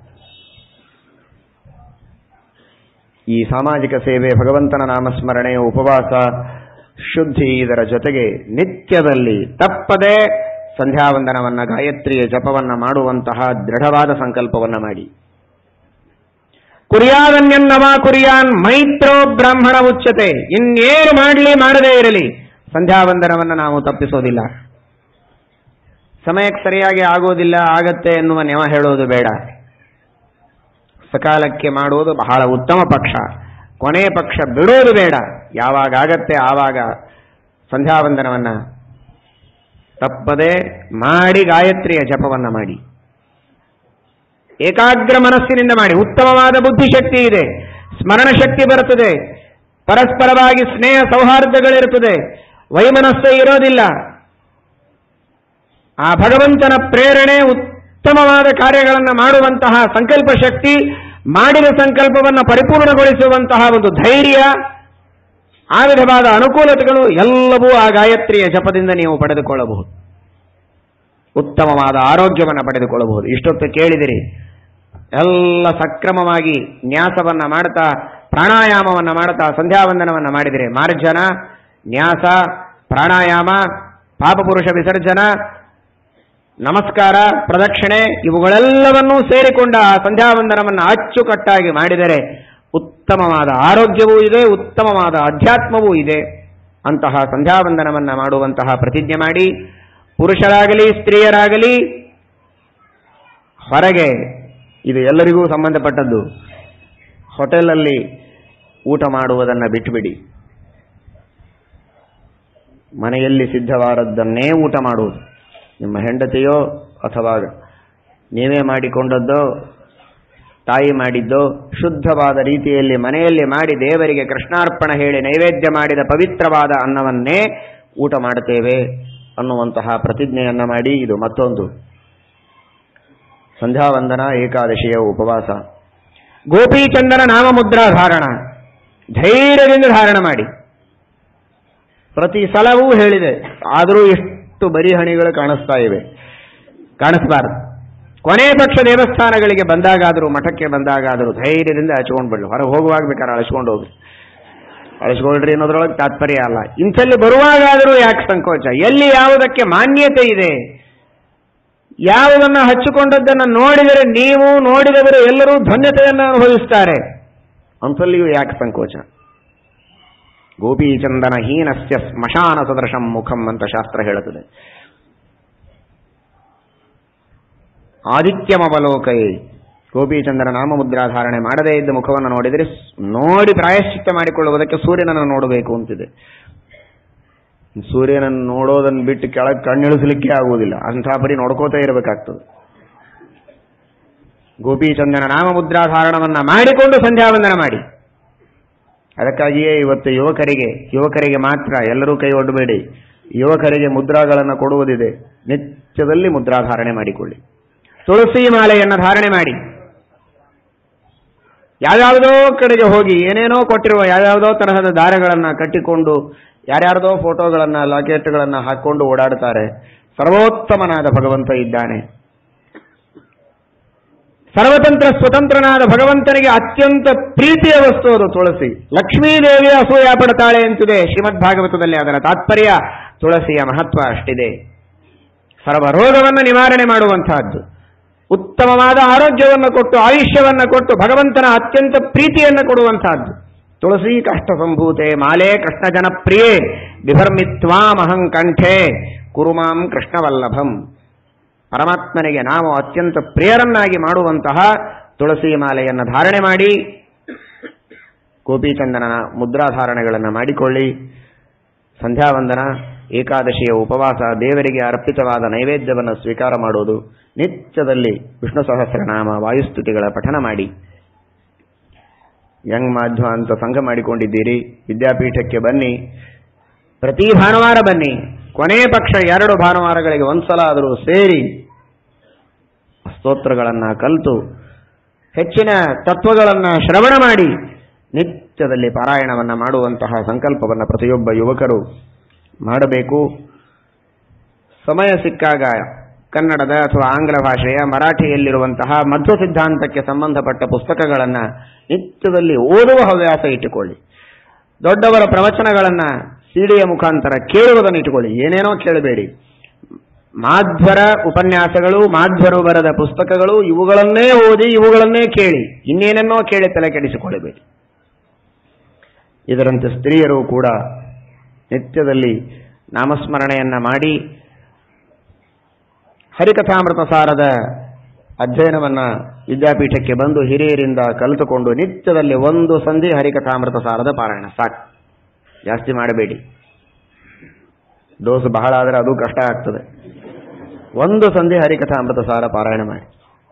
ಈ ಸಾಮಾಜಿಕ ಸೇವೆ ಭಗವಂತನ ನಾಮಸ್ಮರಣೆ ಉಪವಾಸ ಶುದ್ಧಿ ಇದರ ಜೊತೆಗೆ ನಿತ್ಯದಲ್ಲಿ ತಪ್ಪದೆ ಸಂಧ್ಯಾವಂದನವನ್ನ ಗಾಯತ್ರಿಯ ಜಪವನ್ನ ಮಾಡುವಂತಹ ದೃಢವಾದ ಸಂಕಲ್ಪವನ್ನ ಮಾಡಿ ಕುರಿಯಾದನ್ಯನ್ನವ ಕುರಿಯಾನ್ ಮೈತ್ರೋ ಬ್ರಾಹ್ಮಣ ಉಚ್ಚತೆ ಇನ್ನೇನು ಮಾಡಲಿ ಮಾಡದೇ ಇರಲಿ ಸಂಧ್ಯಾವಂದನವನ್ನ ನಾವು ತಪ್ಪಿಸೋದಿಲ್ಲ ಸಮಯಕ್ಕೆ ಸರಿಯಾಗಿ ಆಗೋದಿಲ್ಲ ಆಗತ್ತೆ ಎನ್ನುವ ನೆವ ಹೇಳೋದು ಬೇಡ ಸಕಾಲಕ್ಕೆ ಮಾಡುವುದು ಬಹಳ ಉತ್ತಮ ಪಕ್ಷ ಕೊನೆಯ ಪಕ್ಷ ಬಿಡೋದು ಬೇಡ ಯಾವಾಗ ಆಗತ್ತೆ ಆವಾಗ ಸಂಧ್ಯಾವಂದನವನ್ನ ತಪ್ಪದೆ ಮಾಡಿ ಗಾಯತ್ರಿಯ ಜಪವನ್ನ ಮಾಡಿ ಏಕಾಗ್ರ ಮನಸ್ಸಿನಿಂದ ಮಾಡಿ ಉತ್ತಮವಾದ ಬುದ್ಧಿಶಕ್ತಿ ಇದೆ ಸ್ಮರಣ ಶಕ್ತಿ ಬರುತ್ತದೆ ಪರಸ್ಪರವಾಗಿ ಸ್ನೇಹ ಸೌಹಾರ್ದಗಳಿರುತ್ತದೆ ವೈಮನಸ್ಸು ಇರೋದಿಲ್ಲ ಆ ಭಗವಂತನ ಪ್ರೇರಣೆ ಉತ್ತಮವಾದ ಕಾರ್ಯಗಳನ್ನು ಮಾಡುವಂತಹ ಸಂಕಲ್ಪ ಶಕ್ತಿ ಮಾಡಿದ ಸಂಕಲ್ಪವನ್ನು ಪರಿಪೂರ್ಣಗೊಳಿಸುವಂತಹ ಒಂದು ಧೈರ್ಯ ಆ ವಿಧವಾದ ಅನುಕೂಲತೆಗಳು ಎಲ್ಲವೂ ಆ ಗಾಯತ್ರಿಯ ಜಪದಿಂದ ನೀವು ಪಡೆದುಕೊಳ್ಳಬಹುದು ಉತ್ತಮವಾದ ಆರೋಗ್ಯವನ್ನು ಪಡೆದುಕೊಳ್ಳಬಹುದು ಇಷ್ಟೊತ್ತು ಕೇಳಿದಿರಿ ಎಲ್ಲ ಸಕ್ರಮವಾಗಿ ನ್ಯಾಸವನ್ನ ಮಾಡ್ತಾ ಪ್ರಾಣಾಯಾಮವನ್ನ ಮಾಡ್ತಾ ಸಂಧ್ಯಾವಂದನವನ್ನ ಮಾಡಿದಿರಿ ಮಾರ್ಜನ ನ್ಯಾಸ ಪ್ರಾಣಾಯಾಮ ಪಾಪಪುರುಷ ವಿಸರ್ಜನ ನಮಸ್ಕಾರ ಪ್ರದಕ್ಷಿಣೆ ಇವುಗಳೆಲ್ಲವನ್ನೂ ಸೇರಿಕೊಂಡ ಆ ಸಂಧ್ಯಾವಂದನವನ್ನು ಅಚ್ಚುಕಟ್ಟಾಗಿ ಮಾಡಿದರೆ ಉತ್ತಮವಾದ ಆರೋಗ್ಯವೂ ಇದೆ ಉತ್ತಮವಾದ ಅಧ್ಯಾತ್ಮವೂ ಇದೆ ಅಂತಹ ಸಂಧ್ಯಾವಂದನವನ್ನ ಮಾಡುವಂತಹ ಪ್ರತಿಜ್ಞೆ ಮಾಡಿ ಪುರುಷರಾಗಲಿ ಸ್ತ್ರೀಯರಾಗಲಿ ಹೊರಗೆ ಇದು ಎಲ್ಲರಿಗೂ ಸಂಬಂಧಪಟ್ಟದ್ದು ಹೋಟೆಲಲ್ಲಿ ಊಟ ಮಾಡುವುದನ್ನು ಬಿಟ್ಟುಬಿಡಿ ಮನೆಯಲ್ಲಿ ಸಿದ್ಧವಾದದ್ದನ್ನೇ ಊಟ ಮಾಡುವುದು ನಿಮ್ಮ ಹೆಂಡತಿಯೋ ಅಥವಾ ನೀವೇ ಮಾಡಿಕೊಂಡದ್ದೋ ತಾಯಿ ಮಾಡಿದ್ದೋ ಶುದ್ಧವಾದ ರೀತಿಯಲ್ಲಿ ಮನೆಯಲ್ಲಿ ಮಾಡಿ ದೇವರಿಗೆ ಕೃಷ್ಣಾರ್ಪಣ ಹೇಳಿ ನೈವೇದ್ಯ ಮಾಡಿದ ಪವಿತ್ರವಾದ ಅನ್ನವನ್ನೇ ಊಟ ಮಾಡುತ್ತೇವೆ ಅನ್ನುವಂತಹ ಪ್ರತಿಜ್ಞೆಯನ್ನ ಮಾಡಿ ಇದು ಮತ್ತೊಂದು ಸಂಧ್ಯಾವಂದನ ಏಕಾದಶಿಯ ಉಪವಾಸ ಗೋಪೀಚಂದನ ನಾಮ ಮುದ್ರಾ ಧಾರಣ ಧೈರ್ಯದಿಂದ ಧಾರಣ ಮಾಡಿ ಪ್ರತಿ ಸಲವೂ ಹೇಳಿದೆ ಆದರೂ ಎಷ್ಟು ಅಷ್ಟು ಬರಿ ಹಣಿಗಳು ಕಾಣಿಸ್ತಾ ಇವೆ ಕಾಣಿಸಬಾರದು ಕೊನೆ ಪಕ್ಷ ದೇವಸ್ಥಾನಗಳಿಗೆ ಬಂದಾಗಾದರೂ ಮಠಕ್ಕೆ ಬಂದಾಗಾದರೂ ಧೈರ್ಯದಿಂದ ಹಚ್ಕೊಂಡು ಬಿಡ್ಲಿ ಹೊರಗೆ ಹೋಗುವಾಗ ಬೇಕಾದ್ರೆ ಅಳಿಸ್ಕೊಂಡು ಹೋಗ್ರಿ ಅಳಿಸ್ಕೊಳ್ರಿ ಅನ್ನೋದ್ರೊಳಗೆ ತಾತ್ಪರ್ಯ ಅಲ್ಲ ಇಂಥಲ್ಲಿ ಬರುವಾಗಾದರೂ ಯಾಕೆ ಸಂಕೋಚ ಎಲ್ಲಿ ಯಾವುದಕ್ಕೆ ಮಾನ್ಯತೆ ಇದೆ ಯಾವುದನ್ನ ಹಚ್ಚಿಕೊಂಡದ್ದನ್ನು ನೋಡಿದರೆ ನೀವು ನೋಡಿದವರು ಎಲ್ಲರೂ ಧನ್ಯತೆಯನ್ನು ಅನುಭವಿಸ್ತಾರೆ ಅಂಥಲ್ಲಿಯೂ ಯಾಕೆ ಸಂಕೋಚ ಗೋಪೀಚಂದನ ಹೀನಸ್ಯ ಸ್ಮಶಾನ ಸದೃಶಂ ಮುಖಂ ಅಂತ ಶಾಸ್ತ್ರ ಹೇಳುತ್ತದೆ ಆದಿತ್ಯಮವಲೋಕೈ ಗೋಪೀಚಂದನ ನಾಮಮುದ್ರಾಧಾರಣೆ ಮಾಡದೇ ಇದ್ದ ಮುಖವನ್ನು ನೋಡಿದರೆ ಸ್- ನೋಡಿ ಪ್ರಾಯಶ್ಚಿತ್ತ ಮಾಡಿಕೊಳ್ಳುವುದಕ್ಕೆ ಸೂರ್ಯನನ್ನು ನೋಡಬೇಕು ಅಂತಿದೆ ಸೂರ್ಯನನ್ನು ನೋಡೋದನ್ನು ಬಿಟ್ಟು ಕೆಳಗೆ ಕಣ್ಣಿಳಿಸಲಿಕ್ಕೆ ಆಗುವುದಿಲ್ಲ ಅಂಥ ಪರಿ ನೋಡ್ಕೋತಾ ಇರಬೇಕಾಗ್ತದೆ ಗೋಪೀಚಂದನ ನಾಮಮುದ್ರಾಧಾರಣವನ್ನ ಮಾಡಿಕೊಂಡು ಸಂಧ್ಯಾವಂದನ ಮಾಡಿ ಅದಕ್ಕಾಗಿಯೇ ಇವತ್ತು ಯುವಕರಿಗೆ ಯುವಕರಿಗೆ ಮಾತ್ರ ಎಲ್ಲರೂ ಕೈ ಒಡ್ಡಬೇಡಿ ಯುವಕರಿಗೆ ಮುದ್ರಾಗಳನ್ನು ಕೊಡುವುದಿದೆ ನಿತ್ಯದಲ್ಲಿ ಮುದ್ರಾಧಾರಣೆ ಮಾಡಿಕೊಳ್ಳಿ ತುಳಸಿ ಮಾಲೆಯನ್ನು ಧಾರಣೆ ಮಾಡಿ ಯಾವ್ಯಾವುದೋ ಕಡೆಗೆ ಹೋಗಿ ಏನೇನೋ ಕೊಟ್ಟಿರುವ ಯಾವ್ಯಾವುದೋ ತರಹದ ದಾರಗಳನ್ನು ಕಟ್ಟಿಕೊಂಡು ಯಾರ್ಯಾರ್ದೋ ಫೋಟೋಗಳನ್ನ ಲಾಕೆಟ್ಗಳನ್ನ ಹಾಕೊಂಡು ಓಡಾಡ್ತಾರೆ ಸರ್ವೋತ್ತಮನಾದ ಭಗವಂತ ಇದ್ದಾನೆ ಸರ್ವತಂತ್ರ ಸ್ವತಂತ್ರನಾದ ಭಗವಂತನಿಗೆ ಅತ್ಯಂತ ಪ್ರೀತಿಯ ವಸ್ತು ಅದು ತುಳಸಿ ಲಕ್ಷ್ಮೀದೇವಿಯ ಅಸೂಯ ಪಡ್ತಾಳೆ ಅಂತಿದೆ ಶ್ರೀಮದ್ ಭಾಗವತದಲ್ಲಿ ಅದರ ತಾತ್ಪರ್ಯ ತುಳಸಿಯ ಮಹತ್ವ ಅಷ್ಟಿದೆ ಸರ್ವರೋಗವನ್ನು ನಿವಾರಣೆ ಮಾಡುವಂತಹದ್ದು ಉತ್ತಮವಾದ ಆರೋಗ್ಯವನ್ನು ಕೊಟ್ಟು ಆಯುಷ್ಯವನ್ನು ಕೊಟ್ಟು ಭಗವಂತನ ಅತ್ಯಂತ ಪ್ರೀತಿಯನ್ನು ಕೊಡುವಂತಹದ್ದು ತುಳಸಿ ಕಷ್ಟ ಸಂಭೂತೆ ಮಾಲೆ ಕೃಷ್ಣ ಜನಪ್ರಿಯೇ ಬಿಭರ್ಮಿತ್ವಾಮಹಂ ಕಂಠೆ ಕುರುಮಾಂ ಕೃಷ್ಣವಲ್ಲಭಂ ಪರಮಾತ್ಮನಿಗೆ ನಾವು ಅತ್ಯಂತ ಪ್ರಿಯರನ್ನಾಗಿ ಮಾಡುವಂತಹ ತುಳಸಿ ಮಾಲೆಯನ್ನು ಧಾರಣೆ ಮಾಡಿ ಗೋಪೀಚಂದನ ಮುದ್ರಾಧಾರಣೆಗಳನ್ನು ಮಾಡಿಕೊಳ್ಳಿ ಸಂಧ್ಯಾವಂದನ ಏಕಾದಶಿಯ ಉಪವಾಸ ದೇವರಿಗೆ ಅರ್ಪಿತವಾದ ನೈವೇದ್ಯವನ್ನು ಸ್ವೀಕಾರ ಮಾಡುವುದು ನಿತ್ಯದಲ್ಲಿ ವಿಷ್ಣು ಸಹಸ್ರನಾಮ ವಾಯುಸ್ತುತಿಗಳ ಪಠನ ಮಾಡಿ ಯಂಗ್ ಮಾಧ್ವ ಅಂತ ಸಂಘ ಮಾಡಿಕೊಂಡಿದ್ದೀರಿ ವಿದ್ಯಾಪೀಠಕ್ಕೆ ಬನ್ನಿ ಪ್ರತಿ ಭಾನುವಾರ ಬನ್ನಿ ಕೊನೆ ಪಕ್ಷ ಎರಡು ಭಾನುವಾರಗಳಿಗೆ ಒಂದ್ಸಲ ಆದರೂ ಸೇರಿ ಸ್ತೋತ್ರಗಳನ್ನ ಕಲಿತು ಹೆಚ್ಚಿನ ತತ್ವಗಳನ್ನ ಶ್ರವಣ ಮಾಡಿ ನಿತ್ಯದಲ್ಲಿ ಪಾರಾಯಣವನ್ನ ಮಾಡುವಂತಹ ಸಂಕಲ್ಪವನ್ನು ಪ್ರತಿಯೊಬ್ಬ ಯುವಕರು ಮಾಡಬೇಕು ಸಮಯ ಸಿಕ್ಕಾಗ ಕನ್ನಡದ ಅಥವಾ ಆಂಗ್ಲ ಭಾಷೆಯ ಮರಾಠಿಯಲ್ಲಿರುವಂತಹ ಮಧ್ವ ಸಿದ್ಧಾಂತಕ್ಕೆ ಸಂಬಂಧಪಟ್ಟ ಪುಸ್ತಕಗಳನ್ನ ನಿತ್ಯದಲ್ಲಿ ಓದುವ ಹವ್ಯಾಸ ಇಟ್ಟುಕೊಳ್ಳಿ ದೊಡ್ಡವರ ಪ್ರವಚನಗಳನ್ನ ಸಿಡಿಯ ಮುಖಾಂತರ ಕೇಳುವುದನ್ನು ಇಟ್ಟುಕೊಳ್ಳಿ ಏನೇನೋ ಕೇಳಬೇಡಿ ಮಾಧ್ವರ ಉಪನ್ಯಾಸಗಳು ಮಾಧ್ವರು ಬರೆದ ಪುಸ್ತಕಗಳು ಇವುಗಳನ್ನೇ ಓದಿ ಇವುಗಳನ್ನೇ ಕೇಳಿ ಇನ್ನೇನನ್ನೋ ಕೇಳಿ ತಲೆ ಕೆಡಿಸಿಕೊಳ್ಳಬೇಡಿ ಇದರಂತೆ ಸ್ತ್ರೀಯರು ಕೂಡ ನಿತ್ಯದಲ್ಲಿ ನಾಮಸ್ಮರಣೆಯನ್ನ ಮಾಡಿ ಹರಿಕಥಾಮೃತ ಸಾರದ ಅಧ್ಯಯನವನ್ನ ವಿದ್ಯಾಪೀಠಕ್ಕೆ ಬಂದು ಹಿರಿಯರಿಂದ ಕಲಿತುಕೊಂಡು ನಿತ್ಯದಲ್ಲಿ ಒಂದು ಸಂಧಿ ಹರಿಕಥಾಮೃತ ಸಾರದ ಪಾರಾಯಣ ಸಾಕು ಜಾಸ್ತಿ ಮಾಡಬೇಡಿ ಡೋಸ್ ಬಹಳ ಆದರೆ ಅದು ಕಷ್ಟ ಆಗ್ತದೆ ಒಂದು ಸಂಧಿ ಹರಿಕಥಾಮೃತ ಸಾರ ಪಾರಾಯಣ ಮಾಡಿ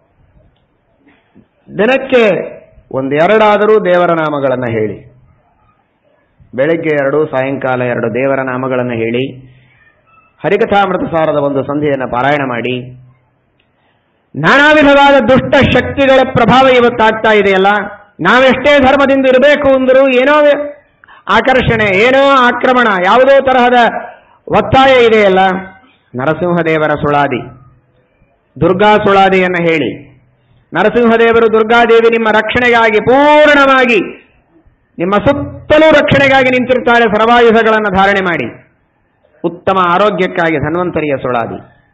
ದಿನಕ್ಕೆ ಒಂದೆರಡಾದರೂ ದೇವರ ನಾಮಗಳನ್ನು ಹೇಳಿ ಬೆಳಗ್ಗೆ ಎರಡು ಸಾಯಂಕಾಲ ಎರಡು ದೇವರ ನಾಮಗಳನ್ನು ಹೇಳಿ ಹರಿಕಥಾಮೃತ ಸಾರದ ಒಂದು ಸಂಧಿಯನ್ನು ಪಾರಾಯಣ ಮಾಡಿ ನಾನಾ ವಿಧವಾದ ದುಷ್ಟ ಶಕ್ತಿಗಳ ಪ್ರಭಾವ ಇವತ್ತಾಗ್ತಾ ಇದೆಯಲ್ಲ ನಾವೆಷ್ಟೇ ಧರ್ಮದಿಂದ ಇರಬೇಕು ಅಂದರೂ ಏನೋ ಆಕರ್ಷಣೆ ಏನೋ ಆಕ್ರಮಣ ಯಾವುದೋ ತರಹದ ಒತ್ತಾಯ ಇದೆಯಲ್ಲ ನರಸಿಂಹದೇವರ ಸುಳಾದಿ ದುರ್ಗಾ ಸುಳಾದಿಯನ್ನು ಹೇಳಿ ನರಸಿಂಹದೇವರು ದುರ್ಗಾದೇವಿ ನಿಮ್ಮ ರಕ್ಷಣೆಗಾಗಿ ಪೂರ್ಣವಾಗಿ ನಿಮ್ಮ ಸುತ್ತಲೂ ರಕ್ಷಣೆಗಾಗಿ ನಿಂತಿರ್ತಾರೆ ಸರ್ವಾಯುಧಗಳನ್ನು ಧಾರಣೆ ಮಾಡಿ ಉತ್ತಮ ಆರೋಗ್ಯಕ್ಕಾಗಿ ಧನ್ವಂತರಿಯ ಸುಳಾದಿ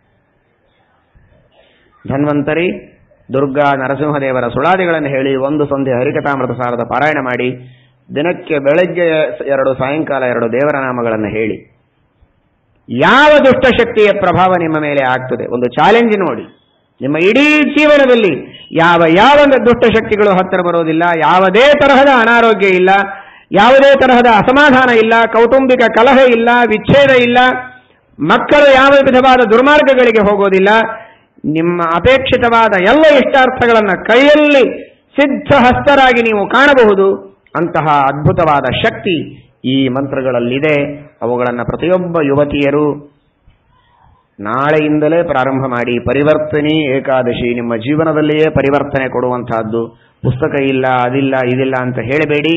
ಧನ್ವಂತರಿ ದುರ್ಗಾ ನರಸಿಂಹದೇವರ ಸುಳಾದಿಗಳನ್ನು ಹೇಳಿ ಒಂದು ಸಂಧೆ ಹರಿಕಥಾಮೃತ ಸಾರದ ಪಾರಾಯಣ ಮಾಡಿ ದಿನಕ್ಕೆ ಬೆಳಗ್ಗೆ ಎರಡು ಸಾಯಂಕಾಲ ಎರಡು ದೇವರ ನಾಮಗಳನ್ನು ಹೇಳಿ ಯಾವ ದುಷ್ಟಶಕ್ತಿಯ ಪ್ರಭಾವ ನಿಮ್ಮ ಮೇಲೆ ಆಗ್ತದೆ ಒಂದು ಚಾಲೆಂಜ್ ನೋಡಿ ನಿಮ್ಮ ಇಡೀ ಜೀವನದಲ್ಲಿ ಯಾವ ಯಾವ ದುಷ್ಟಶಕ್ತಿಗಳು ಹತ್ತಿರ ಬರೋದಿಲ್ಲ ಯಾವುದೇ ತರಹದ ಅನಾರೋಗ್ಯ ಇಲ್ಲ ಯಾವುದೇ ತರಹದ ಅಸಮಾಧಾನ ಇಲ್ಲ ಕೌಟುಂಬಿಕ ಕಲಹ ಇಲ್ಲ ವಿಚ್ಛೇದ ಇಲ್ಲ ಮಕ್ಕಳು ಯಾವ ವಿಧವಾದ ದುರ್ಮಾರ್ಗಗಳಿಗೆ ಹೋಗೋದಿಲ್ಲ ನಿಮ್ಮ ಅಪೇಕ್ಷಿತವಾದ ಎಲ್ಲ ಇಷ್ಟಾರ್ಥಗಳನ್ನು ಕೈಯಲ್ಲಿ ಸಿದ್ಧಹಸ್ತರಾಗಿ ನೀವು ಕಾಣಬಹುದು ಅಂತಹ ಅದ್ಭುತವಾದ ಶಕ್ತಿ ಈ ಮಂತ್ರಗಳಲ್ಲಿದೆ ಅವುಗಳನ್ನು ಪ್ರತಿಯೊಬ್ಬ ಯುವತಿಯರು ನಾಳೆಯಿಂದಲೇ ಪ್ರಾರಂಭ ಮಾಡಿ ಪರಿವರ್ತನೆ ಏಕಾದಶಿ ನಿಮ್ಮ ಜೀವನದಲ್ಲಿಯೇ ಪರಿವರ್ತನೆ ಕೊಡುವಂತಹದ್ದು ಪುಸ್ತಕ ಇಲ್ಲ ಅದಿಲ್ಲ ಇದಿಲ್ಲ ಅಂತ ಹೇಳಬೇಡಿ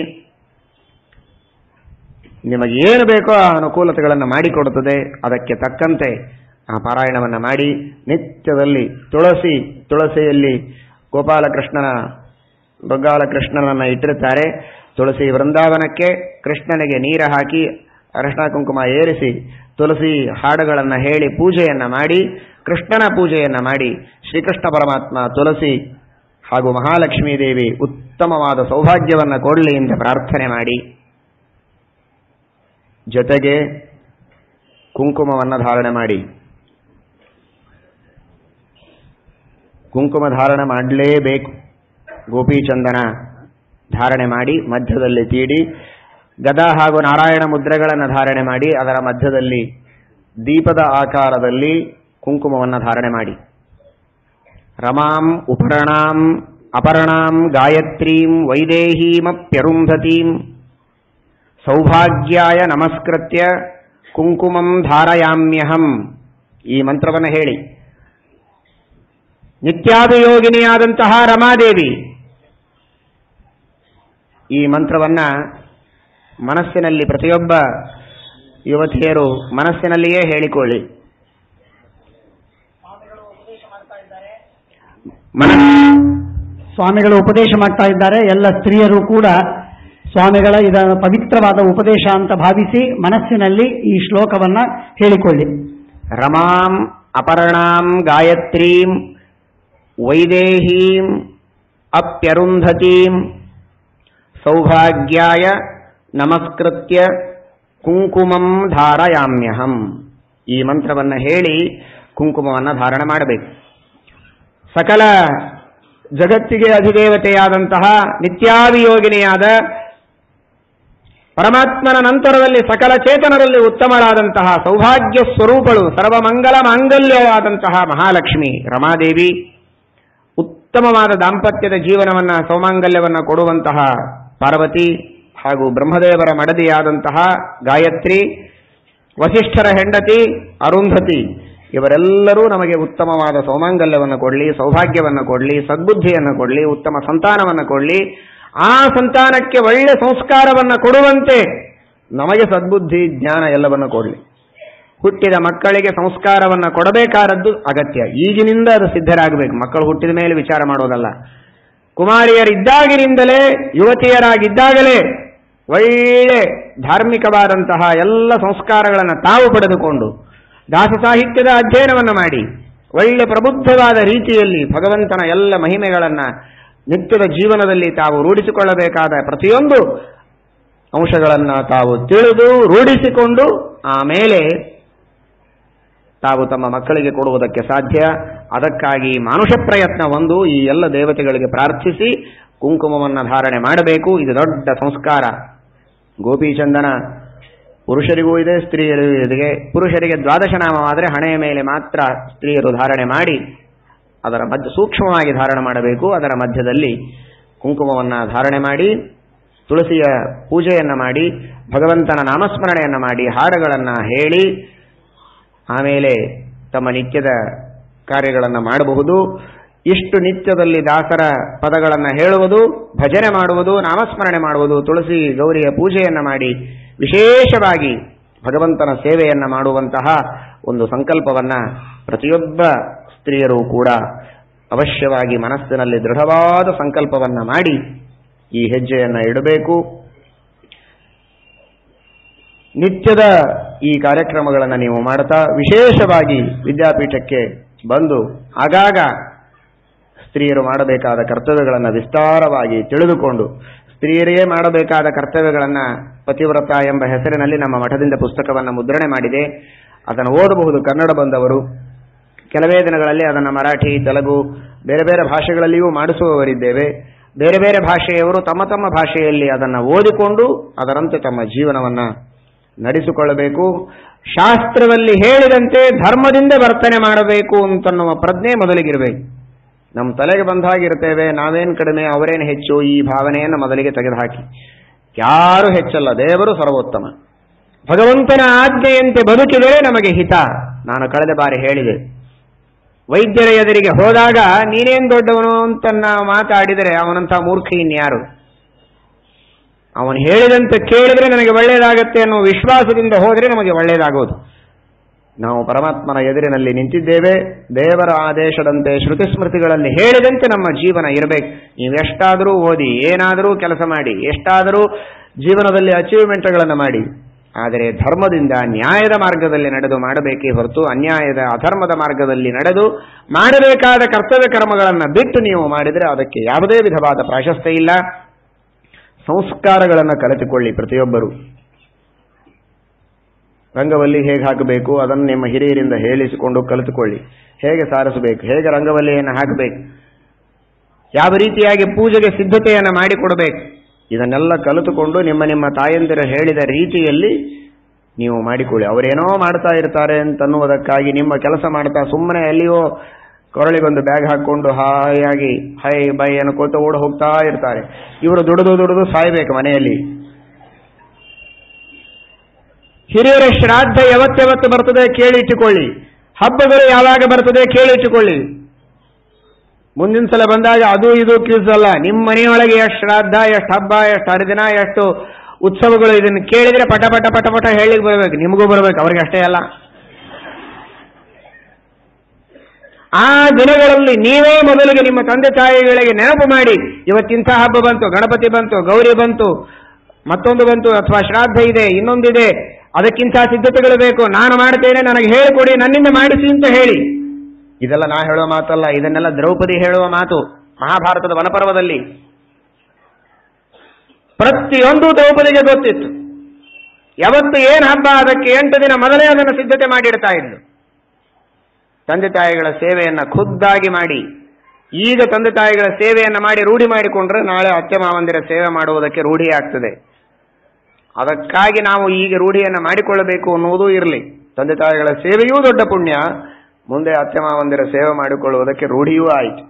ನಿಮಗೆ ಏನು ಬೇಕೋ ಆ ಅನುಕೂಲತೆಗಳನ್ನು ಮಾಡಿಕೊಡುತ್ತದೆ ಅದಕ್ಕೆ ತಕ್ಕಂತೆ ಆ ಪಾರಾಯಣವನ್ನ ಮಾಡಿ ನಿತ್ಯದಲ್ಲಿ ತುಳಸಿ ತುಳಸಿಯಲ್ಲಿ ಗೋಪಾಲಕೃಷ್ಣನ ಮೃಗಾಲಕೃಷ್ಣನನ್ನ ಇಟ್ಟಿರುತ್ತಾರೆ ತುಳಸಿ ವೃಂದಾವನಕ್ಕೆ ಕೃಷ್ಣನಿಗೆ ನೀರ ಹಾಕಿ ಅರಶಿನ ಕುಂಕುಮ ಏರಿಸಿ ತುಳಸಿ ಹಾಡುಗಳನ್ನು ಹೇಳಿ ಪೂಜೆಯನ್ನ ಮಾಡಿ ಕೃಷ್ಣನ ಪೂಜೆಯನ್ನ ಮಾಡಿ ಶ್ರೀಕೃಷ್ಣ ಪರಮಾತ್ಮ ತುಳಸಿ ಹಾಗೂ ಮಹಾಲಕ್ಷ್ಮೀ ದೇವಿ ಉತ್ತಮವಾದ ಸೌಭಾಗ್ಯವನ್ನ ಕೊಡಲಿ ಎಂದು ಪ್ರಾರ್ಥನೆ ಮಾಡಿ ಜೊತೆಗೆ ಕುಂಕುಮವನ್ನು ಧಾರಣೆ ಮಾಡಿ ಕುಂಕುಮ ಧಾರಣೆ ಮಾಡಲೇಬೇಕು ಗೋಪೀಚಂದನ ಧಾರಣೆ ಮಾಡಿ ಮಧ್ಯದಲ್ಲಿ ತೀಡಿ ಗದಾ ಹಾಗೂ ನಾರಾಯಣ ಮುದ್ರೆಗಳನ್ನು ಧಾರಣೆ ಮಾಡಿ ಅದರ ಮಧ್ಯದಲ್ಲಿ ದೀಪದ ಆಕಾರದಲ್ಲಿ ಕುಂಕುಮವನ್ನು ಧಾರಣೆ ಮಾಡಿ ರಮಾಂ ಉಪರಣಾಂ ಅಪರ್ಣಾಂ ಗಾಯತ್ರೀಂ ವೈದೇಹೀಮಪ್ಯರುಂಧತೀಂ ಸೌಭಾಗ್ಯಾಯ ನಮಸ್ಕೃತ್ಯ ಕುಂಕುಮಂ ಧಾರಯಾಮ್ಯಹಂ ಈ ಮಂತ್ರವನ್ನು ಹೇಳಿ ನಿತ್ಯಾಭಿಯೋಗಿನಿಯಾದಂತಹ ರಮಾದೇವಿ ಈ ಮಂತ್ರವನ್ನ ಮನಸ್ಸಿನಲ್ಲಿ ಪ್ರತಿಯೊಬ್ಬ ಯುವತಿಯರು ಮನಸ್ಸಿನಲ್ಲಿಯೇ ಹೇಳಿಕೊಳ್ಳಿ ಮನಸ್ ಸ್ವಾಮಿಗಳು ಉಪದೇಶ ಮಾಡ್ತಾ ಇದ್ದಾರೆ ಎಲ್ಲ ಸ್ತ್ರೀಯರು ಕೂಡ ಸ್ವಾಮಿಗಳ ಇದ ಪವಿತ್ರವಾದ ಉಪದೇಶ ಅಂತ ಭಾವಿಸಿ ಮನಸ್ಸಿನಲ್ಲಿ ಈ ಶ್ಲೋಕವನ್ನ ಹೇಳಿಕೊಳ್ಳಿ ರಮಾಂ ಅಪರ್ಣಾಂ ಗಾಯತ್ರೀಂ ವೈದೇಹೀಂ ಅಪ್ಯರುಂಧತೀಂ ಸೌಭಾಗ್ಯಾಯ ನಮಸ್ಕೃತ್ಯ ಕುಂಕುಮಂ ಧಾರಯಾಮ್ಯಹಂ ಈ ಮಂತ್ರವನ್ನು ಹೇಳಿ ಕುಂಕುಮವನ್ನು ಧಾರಣ ಮಾಡಬೇಕು ಸಕಲ ಜಗತ್ತಿಗೆ ಅಧಿದೇವತೆಯಾದಂತಹ ನಿತ್ಯಾಭಿಯೋಗಿನಿಯಾದ ಪರಮಾತ್ಮನ ನಂತರದಲ್ಲಿ ಸಕಲ ಚೇತನರಲ್ಲಿ ಉತ್ತಮರಾದಂತಹ ಸೌಭಾಗ್ಯ ಸ್ವರೂಪಳು ಸರ್ವಮಂಗಲ ಮಾಂಗಲ್ಯವಾದಂತಹ ಮಹಾಲಕ್ಷ್ಮಿ ರಮಾದೇವಿ ಉತ್ತಮವಾದ ದಾಂಪತ್ಯದ ಜೀವನವನ್ನ ಸೌಮಾಂಗಲ್ಯವನ್ನ ಕೊಡುವಂತಹ ಪಾರ್ವತಿ ಹಾಗೂ ಬ್ರಹ್ಮದೇವರ ಮಡದಿಯಾದಂತಹ ಗಾಯತ್ರಿ ವಸಿಷ್ಠರ ಹೆಂಡತಿ ಅರುಂಧತಿ ಇವರೆಲ್ಲರೂ ನಮಗೆ ಉತ್ತಮವಾದ ಸೌಮಾಂಗಲ್ಯವನ್ನು ಕೊಡಲಿ ಸೌಭಾಗ್ಯವನ್ನು ಕೊಡಲಿ ಸದ್ಬುದ್ಧಿಯನ್ನು ಕೊಡಲಿ ಉತ್ತಮ ಸಂತಾನವನ್ನು ಕೊಡಲಿ ಆ ಸಂತಾನಕ್ಕೆ ಒಳ್ಳೆ ಸಂಸ್ಕಾರವನ್ನು ಕೊಡುವಂತೆ ನಮಗೆ ಸದ್ಬುದ್ಧಿ ಜ್ಞಾನ ಎಲ್ಲವನ್ನು ಕೊಡಲಿ ಹುಟ್ಟಿದ ಮಕ್ಕಳಿಗೆ ಸಂಸ್ಕಾರವನ್ನು ಕೊಡಬೇಕಾದದ್ದು ಅಗತ್ಯ ಈಗಿನಿಂದ ಅದು ಸಿದ್ಧರಾಗಬೇಕು ಮಕ್ಕಳು ಹುಟ್ಟಿದ ಮೇಲೆ ವಿಚಾರ ಮಾಡೋದಲ್ಲ ಕುಮಾರಿಯರಿದ್ದಾಗಿನಿಂದಲೇ ಯುವತಿಯರಾಗಿದ್ದಾಗಲೇ ಒಳ್ಳೆ ಧಾರ್ಮಿಕವಾದಂತಹ ಎಲ್ಲ ಸಂಸ್ಕಾರಗಳನ್ನು ತಾವು ಪಡೆದುಕೊಂಡು ದಾಸ ಸಾಹಿತ್ಯದ ಅಧ್ಯಯನವನ್ನು ಮಾಡಿ ಒಳ್ಳೆ ಪ್ರಬುದ್ಧವಾದ ರೀತಿಯಲ್ಲಿ ಭಗವಂತನ ಎಲ್ಲ ಮಹಿಮೆಗಳನ್ನು ನಿತ್ಯದ ಜೀವನದಲ್ಲಿ ತಾವು ರೂಢಿಸಿಕೊಳ್ಳಬೇಕಾದ ಪ್ರತಿಯೊಂದು ಅಂಶಗಳನ್ನು ತಾವು ತಿಳಿದು ರೂಢಿಸಿಕೊಂಡು ಆಮೇಲೆ ತಾವು ತಮ್ಮ ಮಕ್ಕಳಿಗೆ ಕೊಡುವುದಕ್ಕೆ ಸಾಧ್ಯ ಅದಕ್ಕಾಗಿ ಮಾನುಷ ಪ್ರಯತ್ನ ಒಂದು ಈ ಎಲ್ಲ ದೇವತೆಗಳಿಗೆ ಪ್ರಾರ್ಥಿಸಿ ಕುಂಕುಮವನ್ನು ಧಾರಣೆ ಮಾಡಬೇಕು ಇದು ದೊಡ್ಡ ಸಂಸ್ಕಾರ ಗೋಪೀಚಂದನ ಪುರುಷರಿಗೂ ಇದೆ ಸ್ತ್ರೀಯರಿಗೂ ಇದೆ ಪುರುಷರಿಗೆ ದ್ವಾದಶ ನಾಮವಾದರೆ ಹಣೆಯ ಮೇಲೆ ಮಾತ್ರ ಸ್ತ್ರೀಯರು ಧಾರಣೆ ಮಾಡಿ ಅದರ ಮಧ್ಯ ಸೂಕ್ಷ್ಮವಾಗಿ ಧಾರಣೆ ಮಾಡಬೇಕು ಅದರ ಮಧ್ಯದಲ್ಲಿ ಕುಂಕುಮವನ್ನು ಧಾರಣೆ ಮಾಡಿ ತುಳಸಿಯ ಪೂಜೆಯನ್ನು ಮಾಡಿ ಭಗವಂತನ ನಾಮಸ್ಮರಣೆಯನ್ನು ಮಾಡಿ ಹಾಡುಗಳನ್ನು ಹೇಳಿ ಆಮೇಲೆ ತಮ್ಮ ನಿತ್ಯದ ಕಾರ್ಯಗಳನ್ನು ಮಾಡಬಹುದು ಇಷ್ಟು ನಿತ್ಯದಲ್ಲಿ ದಾಸರ ಪದಗಳನ್ನು ಹೇಳುವುದು ಭಜನೆ ಮಾಡುವುದು ನಾಮಸ್ಮರಣೆ ಮಾಡುವುದು ತುಳಸಿ ಗೌರಿಯ ಪೂಜೆಯನ್ನು ಮಾಡಿ ವಿಶೇಷವಾಗಿ ಭಗವಂತನ ಸೇವೆಯನ್ನು ಮಾಡುವಂತಹ ಒಂದು ಸಂಕಲ್ಪವನ್ನ ಪ್ರತಿಯೊಬ್ಬ ಸ್ತ್ರೀಯರು ಕೂಡ ಅವಶ್ಯವಾಗಿ ಮನಸ್ಸಿನಲ್ಲಿ ದೃಢವಾದ ಸಂಕಲ್ಪವನ್ನ ಮಾಡಿ ಈ ಹೆಜ್ಜೆಯನ್ನು ಇಡಬೇಕು ನಿತ್ಯದ ಈ ಕಾರ್ಯಕ್ರಮಗಳನ್ನು ನೀವು ಮಾಡ್ತಾ ವಿಶೇಷವಾಗಿ ವಿದ್ಯಾಪೀಠಕ್ಕೆ ಬಂದು ಆಗಾಗ ಸ್ತ್ರೀಯರು ಮಾಡಬೇಕಾದ ಕರ್ತವ್ಯಗಳನ್ನು ವಿಸ್ತಾರವಾಗಿ ತಿಳಿದುಕೊಂಡು ಸ್ತ್ರೀಯರೇ ಮಾಡಬೇಕಾದ ಕರ್ತವ್ಯಗಳನ್ನು ಪತಿವ್ರತ ಎಂಬ ಹೆಸರಿನಲ್ಲಿ ನಮ್ಮ ಮಠದಿಂದ ಪುಸ್ತಕವನ್ನು ಮುದ್ರಣೆ ಮಾಡಿದೆ ಅದನ್ನು ಓದಬಹುದು ಕನ್ನಡ ಬಂದವರು ಕೆಲವೇ ದಿನಗಳಲ್ಲಿ ಅದನ್ನು ಮರಾಠಿ ತೆಲುಗು ಬೇರೆ ಬೇರೆ ಭಾಷೆಗಳಲ್ಲಿಯೂ ಮಾಡಿಸುವವರಿದ್ದೇವೆ ಬೇರೆ ಬೇರೆ ಭಾಷೆಯವರು ತಮ್ಮ ತಮ್ಮ ಭಾಷೆಯಲ್ಲಿ ಅದನ್ನು ಓದಿಕೊಂಡು ಅದರಂತೆ ತಮ್ಮ ಜೀವನವನ್ನು ನಡೆಸಿಕೊಳ್ಳಬೇಕು ಶಾಸ್ತ್ರದಲ್ಲಿ ಹೇಳಿದಂತೆ ಧರ್ಮದಿಂದ ವರ್ತನೆ ಮಾಡಬೇಕು ಅಂತನ್ನುವ ಪ್ರಜ್ಞೆ ಮೊದಲಿಗಿರಬೇಕು ನಮ್ಮ ತಲೆಗೆ ಬಂದ ಹಾಗಿರ್ತೇವೆ ನಾವೇನು ಕಡಿಮೆ ಅವರೇನು ಹೆಚ್ಚು ಈ ಭಾವನೆಯನ್ನು ಮೊದಲಿಗೆ ತೆಗೆದುಹಾಕಿ ಯಾರು ಹೆಚ್ಚಲ್ಲ ದೇವರು ಸರ್ವೋತ್ತಮ ಭಗವಂತನ ಆಜ್ಞೆಯಂತೆ ಬದುಕಿದರೆ ನಮಗೆ ಹಿತ ನಾನು ಕಳೆದ ಬಾರಿ ಹೇಳಿದೆ ವೈದ್ಯರ ಎದುರಿಗೆ ಹೋದಾಗ ನೀನೇನ್ ದೊಡ್ಡವನು ಅಂತ ನಾವು ಮಾತಾಡಿದರೆ ಅವನಂತ ಮೂರ್ಖ ಇನ್ಯಾರು ಅವನು ಹೇಳಿದಂತೆ ಕೇಳಿದ್ರೆ ನನಗೆ ಒಳ್ಳೆಯದಾಗತ್ತೆ ಅನ್ನೋ ವಿಶ್ವಾಸದಿಂದ ಹೋದರೆ ನಮಗೆ ಒಳ್ಳೆಯದಾಗೋದು ನಾವು ಪರಮಾತ್ಮನ ಎದುರಿನಲ್ಲಿ ನಿಂತಿದ್ದೇವೆ ದೇವರ ಆದೇಶದಂತೆ ಶ್ರುತಿ ಸ್ಮೃತಿಗಳಲ್ಲಿ ಹೇಳಿದಂತೆ ನಮ್ಮ ಜೀವನ ಇರಬೇಕು ನೀವು ಎಷ್ಟಾದರೂ ಓದಿ ಏನಾದರೂ ಕೆಲಸ ಮಾಡಿ ಎಷ್ಟಾದರೂ ಜೀವನದಲ್ಲಿ ಅಚೀವ್ಮೆಂಟ್ಗಳನ್ನು ಮಾಡಿ ಆದರೆ ಧರ್ಮದಿಂದ ನ್ಯಾಯದ ಮಾರ್ಗದಲ್ಲಿ ನಡೆದು ಮಾಡಬೇಕೇ ಹೊರತು ಅನ್ಯಾಯದ ಅಧರ್ಮದ ಮಾರ್ಗದಲ್ಲಿ ನಡೆದು ಮಾಡಬೇಕಾದ ಕರ್ತವ್ಯ ಕರ್ಮಗಳನ್ನು ಬಿಟ್ಟು ನೀವು ಮಾಡಿದರೆ ಅದಕ್ಕೆ ಯಾವುದೇ ವಿಧವಾದ ಪ್ರಾಶಸ್ತ್ಯ ಇಲ್ಲ ಸಂಸ್ಕಾರಗಳನ್ನು ಕಲಿತುಕೊಳ್ಳಿ ಪ್ರತಿಯೊಬ್ಬರು ರಂಗವಲ್ಲಿ ಹೇಗೆ ಹಾಕಬೇಕು ಅದನ್ನು ನಿಮ್ಮ ಹಿರಿಯರಿಂದ ಹೇಳಿಸಿಕೊಂಡು ಕಲಿತುಕೊಳ್ಳಿ ಹೇಗೆ ಸಾರಿಸಬೇಕು ಹೇಗೆ ರಂಗವಲ್ಲಿಯನ್ನು ಹಾಕಬೇಕು ಯಾವ ರೀತಿಯಾಗಿ ಪೂಜೆಗೆ ಸಿದ್ಧತೆಯನ್ನು ಮಾಡಿಕೊಡಬೇಕು ಇದನ್ನೆಲ್ಲ ಕಲಿತುಕೊಂಡು ನಿಮ್ಮ ನಿಮ್ಮ ತಾಯಂದಿರು ಹೇಳಿದ ರೀತಿಯಲ್ಲಿ ನೀವು ಮಾಡಿಕೊಳ್ಳಿ ಅವರೇನೋ ಮಾಡ್ತಾ ಇರ್ತಾರೆ ಅಂತನ್ನುವುದಕ್ಕಾಗಿ ನಿಮ್ಮ ಕೆಲಸ ಮಾಡ್ತಾ ಸುಮ್ಮನೆ ಎಲ್ಲಿಯೋ ಕೊರಳಿಗೊಂದು ಬ್ಯಾಗ್ ಹಾಕೊಂಡು ಹಾಯಾಗಿ ಹೈ ಬೈ ಅನ್ಕೊಳ್ತಾ ಓಡ ಹೋಗ್ತಾ ಇರ್ತಾರೆ ಇವರು ದುಡಿದು ದುಡಿದು ಸಾಯ್ಬೇಕು ಮನೆಯಲ್ಲಿ ಹಿರಿಯರ ಶ್ರಾದ್ದ ಯಾವತ್ಯಾವತ್ತು ಬರ್ತದೆ ಕೇಳಿಟ್ಟುಕೊಳ್ಳಿ ಹಬ್ಬಗಳು ಯಾವಾಗ ಬರ್ತದೆ ಕೇಳಿಟ್ಟುಕೊಳ್ಳಿ ಮುಂದಿನ ಸಲ ಬಂದಾಗ ಅದು ಇದು ಕ್ಯೂಸ್ ಅಲ್ಲ ನಿಮ್ಮ ಮನೆಯೊಳಗೆ ಎಷ್ಟು ಶ್ರಾದ್ದ ಎಷ್ಟು ಹಬ್ಬ ಎಷ್ಟು ಹರಿದಿನ ಎಷ್ಟು ಉತ್ಸವಗಳು ಇದನ್ನು ಕೇಳಿದ್ರೆ ಪಟ ಪಟ ಪಟ ಪಟ ಹೇಳಿಗೆ ಬರಬೇಕು ನಿಮಗೂ ಬರಬೇಕು ಅವ್ರಿಗೆ ಅಷ್ಟೇ ಅಲ್ಲ ಆ ದಿನಗಳಲ್ಲಿ ನೀವೇ ಮೊದಲಿಗೆ ನಿಮ್ಮ ತಂದೆ ತಾಯಿಗಳಿಗೆ ನೆನಪು ಮಾಡಿ ಇವತ್ತಿಂಥ ಹಬ್ಬ ಬಂತು ಗಣಪತಿ ಬಂತು ಗೌರಿ ಬಂತು ಮತ್ತೊಂದು ಬಂತು ಅಥವಾ ಶ್ರಾದ್ದ ಇದೆ ಇನ್ನೊಂದಿದೆ ಅದಕ್ಕಿಂತ ಸಿದ್ಧತೆಗಳು ಬೇಕು ನಾನು ಮಾಡ್ತೇನೆ ನನಗೆ ಹೇಳಿಕೊಡಿ ನನ್ನಿಂದ ಮಾಡಿಸಿ ಅಂತ ಹೇಳಿ ಇದೆಲ್ಲ ನಾ ಹೇಳುವ ಮಾತಲ್ಲ ಇದನ್ನೆಲ್ಲ ದ್ರೌಪದಿ ಹೇಳುವ ಮಾತು ಮಹಾಭಾರತದ ವನಪರ್ವದಲ್ಲಿ ಪ್ರತಿಯೊಂದು ದ್ರೌಪದಿಗೆ ಗೊತ್ತಿತ್ತು ಯಾವತ್ತು ಏನ್ ಹಬ್ಬ ಅದಕ್ಕೆ ಎಂಟು ದಿನ ಮೊದಲೇ ಅದನ್ನು ಸಿದ್ಧತೆ ಮಾಡಿಡ್ತಾ ಇದ್ಲು ತಂದೆ ತಾಯಿಗಳ ಸೇವೆಯನ್ನ ಖುದ್ದಾಗಿ ಮಾಡಿ ಈಗ ತಂದೆ ತಾಯಿಗಳ ಸೇವೆಯನ್ನ ಮಾಡಿ ರೂಢಿ ಮಾಡಿಕೊಂಡ್ರೆ ನಾಳೆ ಅತ್ತೆ ಮಾವಂದಿರ ಸೇವೆ ಮಾಡುವುದಕ್ಕೆ ರೂಢಿ ಆಗ್ತದೆ ಅದಕ್ಕಾಗಿ ನಾವು ಈಗ ರೂಢಿಯನ್ನ ಮಾಡಿಕೊಳ್ಳಬೇಕು ಅನ್ನುವುದೂ ಇರಲಿ ತಂದೆ ತಾಯಿಗಳ ಸೇವೆಯೂ ದೊಡ್ಡ ಪುಣ್ಯ ಮುಂದೆ ಅತ್ತೆ ಮಾವಂದಿರ ಸೇವೆ ಮಾಡಿಕೊಳ್ಳುವುದಕ್ಕೆ ರೂಢಿಯೂ ಆಯಿತು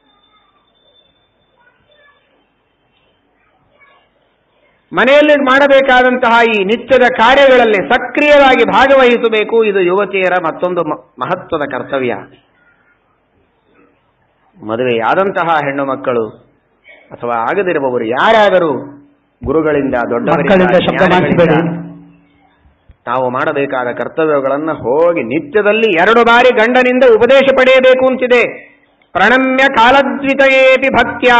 ಮನೆಯಲ್ಲಿ ಮಾಡಬೇಕಾದಂತಹ ಈ ನಿತ್ಯದ ಕಾರ್ಯಗಳಲ್ಲಿ ಸಕ್ರಿಯವಾಗಿ ಭಾಗವಹಿಸಬೇಕು ಇದು ಯುವತಿಯರ ಮತ್ತೊಂದು ಮ- ಮಹತ್ವದ ಕರ್ತವ್ಯ ಮದುವೆಯಾದಂತಹ ಹೆಣ್ಣು ಮಕ್ಕಳು ಅಥವಾ ಆಗದಿರುವವರು ಯಾರಾದರೂ ಗುರುಗಳಿಂದ ದೊಡ್ಡವರಿಂದ ಮಕ್ಕಳಿಂದ ಶಬ್ದ ಜ್ಞಾನಿಗಳಿಂದ ಮಾಡಿಸಬೇಡಿ ತಾವು ಮಾಡಬೇಕಾದ ಕರ್ತವ್ಯಗಳನ್ನು ಹೋಗಿ ನಿತ್ಯದಲ್ಲಿ ಎರಡು ಬಾರಿ ಗಂಡನಿಂದ ಉಪದೇಶ ಪಡೆಯಬೇಕು ಅಂತಿದೆ ಪ್ರಣಮ್ಯ ಕಾಲದ್ವಿತಯೇಪಿ ಭಕ್ತ್ಯ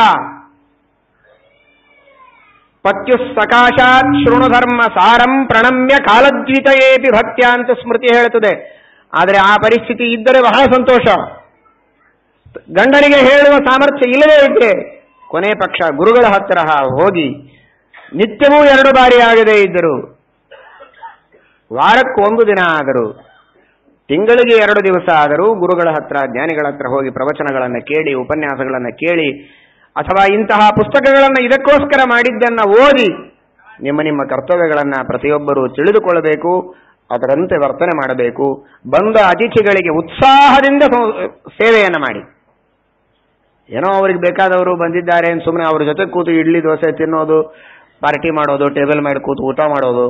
ಪತ್ಯು ಸಕಾಶಾತ್ ಶೃಣುಧರ್ಮ ಸಾರಂ ಪ್ರಣಮ್ಯ ಕಾಲದ್ವಿತಯೇಪಿ ಭಕ್ತ್ಯ ಅಂತ ಸ್ಮೃತಿ ಹೇಳುತ್ತದೆ ಆದರೆ ಆ ಪರಿಸ್ಥಿತಿ ಇದ್ದರೆ ಬಹಳ ಸಂತೋಷ ಗಂಡನಿಗೆ ಹೇಳುವ ಸಾಮರ್ಥ್ಯ ಇಲ್ಲದೇ ಇದ್ರೆ ಕೊನೆ ಪಕ್ಷ ಗುರುಗಳ ಹತ್ತಿರ ಹೋಗಿ ನಿತ್ಯವೂ ಎರಡು ಬಾರಿ ಆಗದೇ ಇದ್ದರು ವಾರಕ್ಕೆ ಒಂದು ದಿನ ಆದರೂ ತಿಂಗಳಿಗೆ ಎರಡು ದಿವಸ ಆದರೂ ಗುರುಗಳ ಹತ್ರ ಜ್ಞಾನಿಗಳ ಹತ್ರ ಹೋಗಿ ಪ್ರವಚನಗಳನ್ನು ಕೇಳಿ ಉಪನ್ಯಾಸಗಳನ್ನು ಕೇಳಿ ಅಥವಾ ಇಂತಹ ಪುಸ್ತಕಗಳನ್ನು ಇದಕ್ಕೋಸ್ಕರ ಮಾಡಿದ್ದನ್ನ ಓದಿ ನಿಮ್ಮ ನಿಮ್ಮ ಕರ್ತವ್ಯಗಳನ್ನ ಪ್ರತಿಯೊಬ್ಬರು ತಿಳಿದುಕೊಳ್ಳಬೇಕು ಅದರಂತೆ ವರ್ತನೆ ಮಾಡಬೇಕು ಬಂದ ಅತಿಥಿಗಳಿಗೆ ಉತ್ಸಾಹದಿಂದ ಸಂ- ಸೇವೆಯನ್ನು ಮಾಡಿ ಏನೋ ಅವ್ರಿಗೆ ಬೇಕಾದವರು ಬಂದಿದ್ದಾರೆ ಅಂತ ಸುಮ್ಮನೆ ಅವ್ರ ಜೊತೆ ಕೂತು ಇಡ್ಲಿ ದೋಸೆ ತಿನ್ನೋದು ಪಾರ್ಟಿ ಮಾಡೋದು ಟೇಬಲ್ ಮಾಡಿ ಕೂತು ಊಟ ಮಾಡೋದು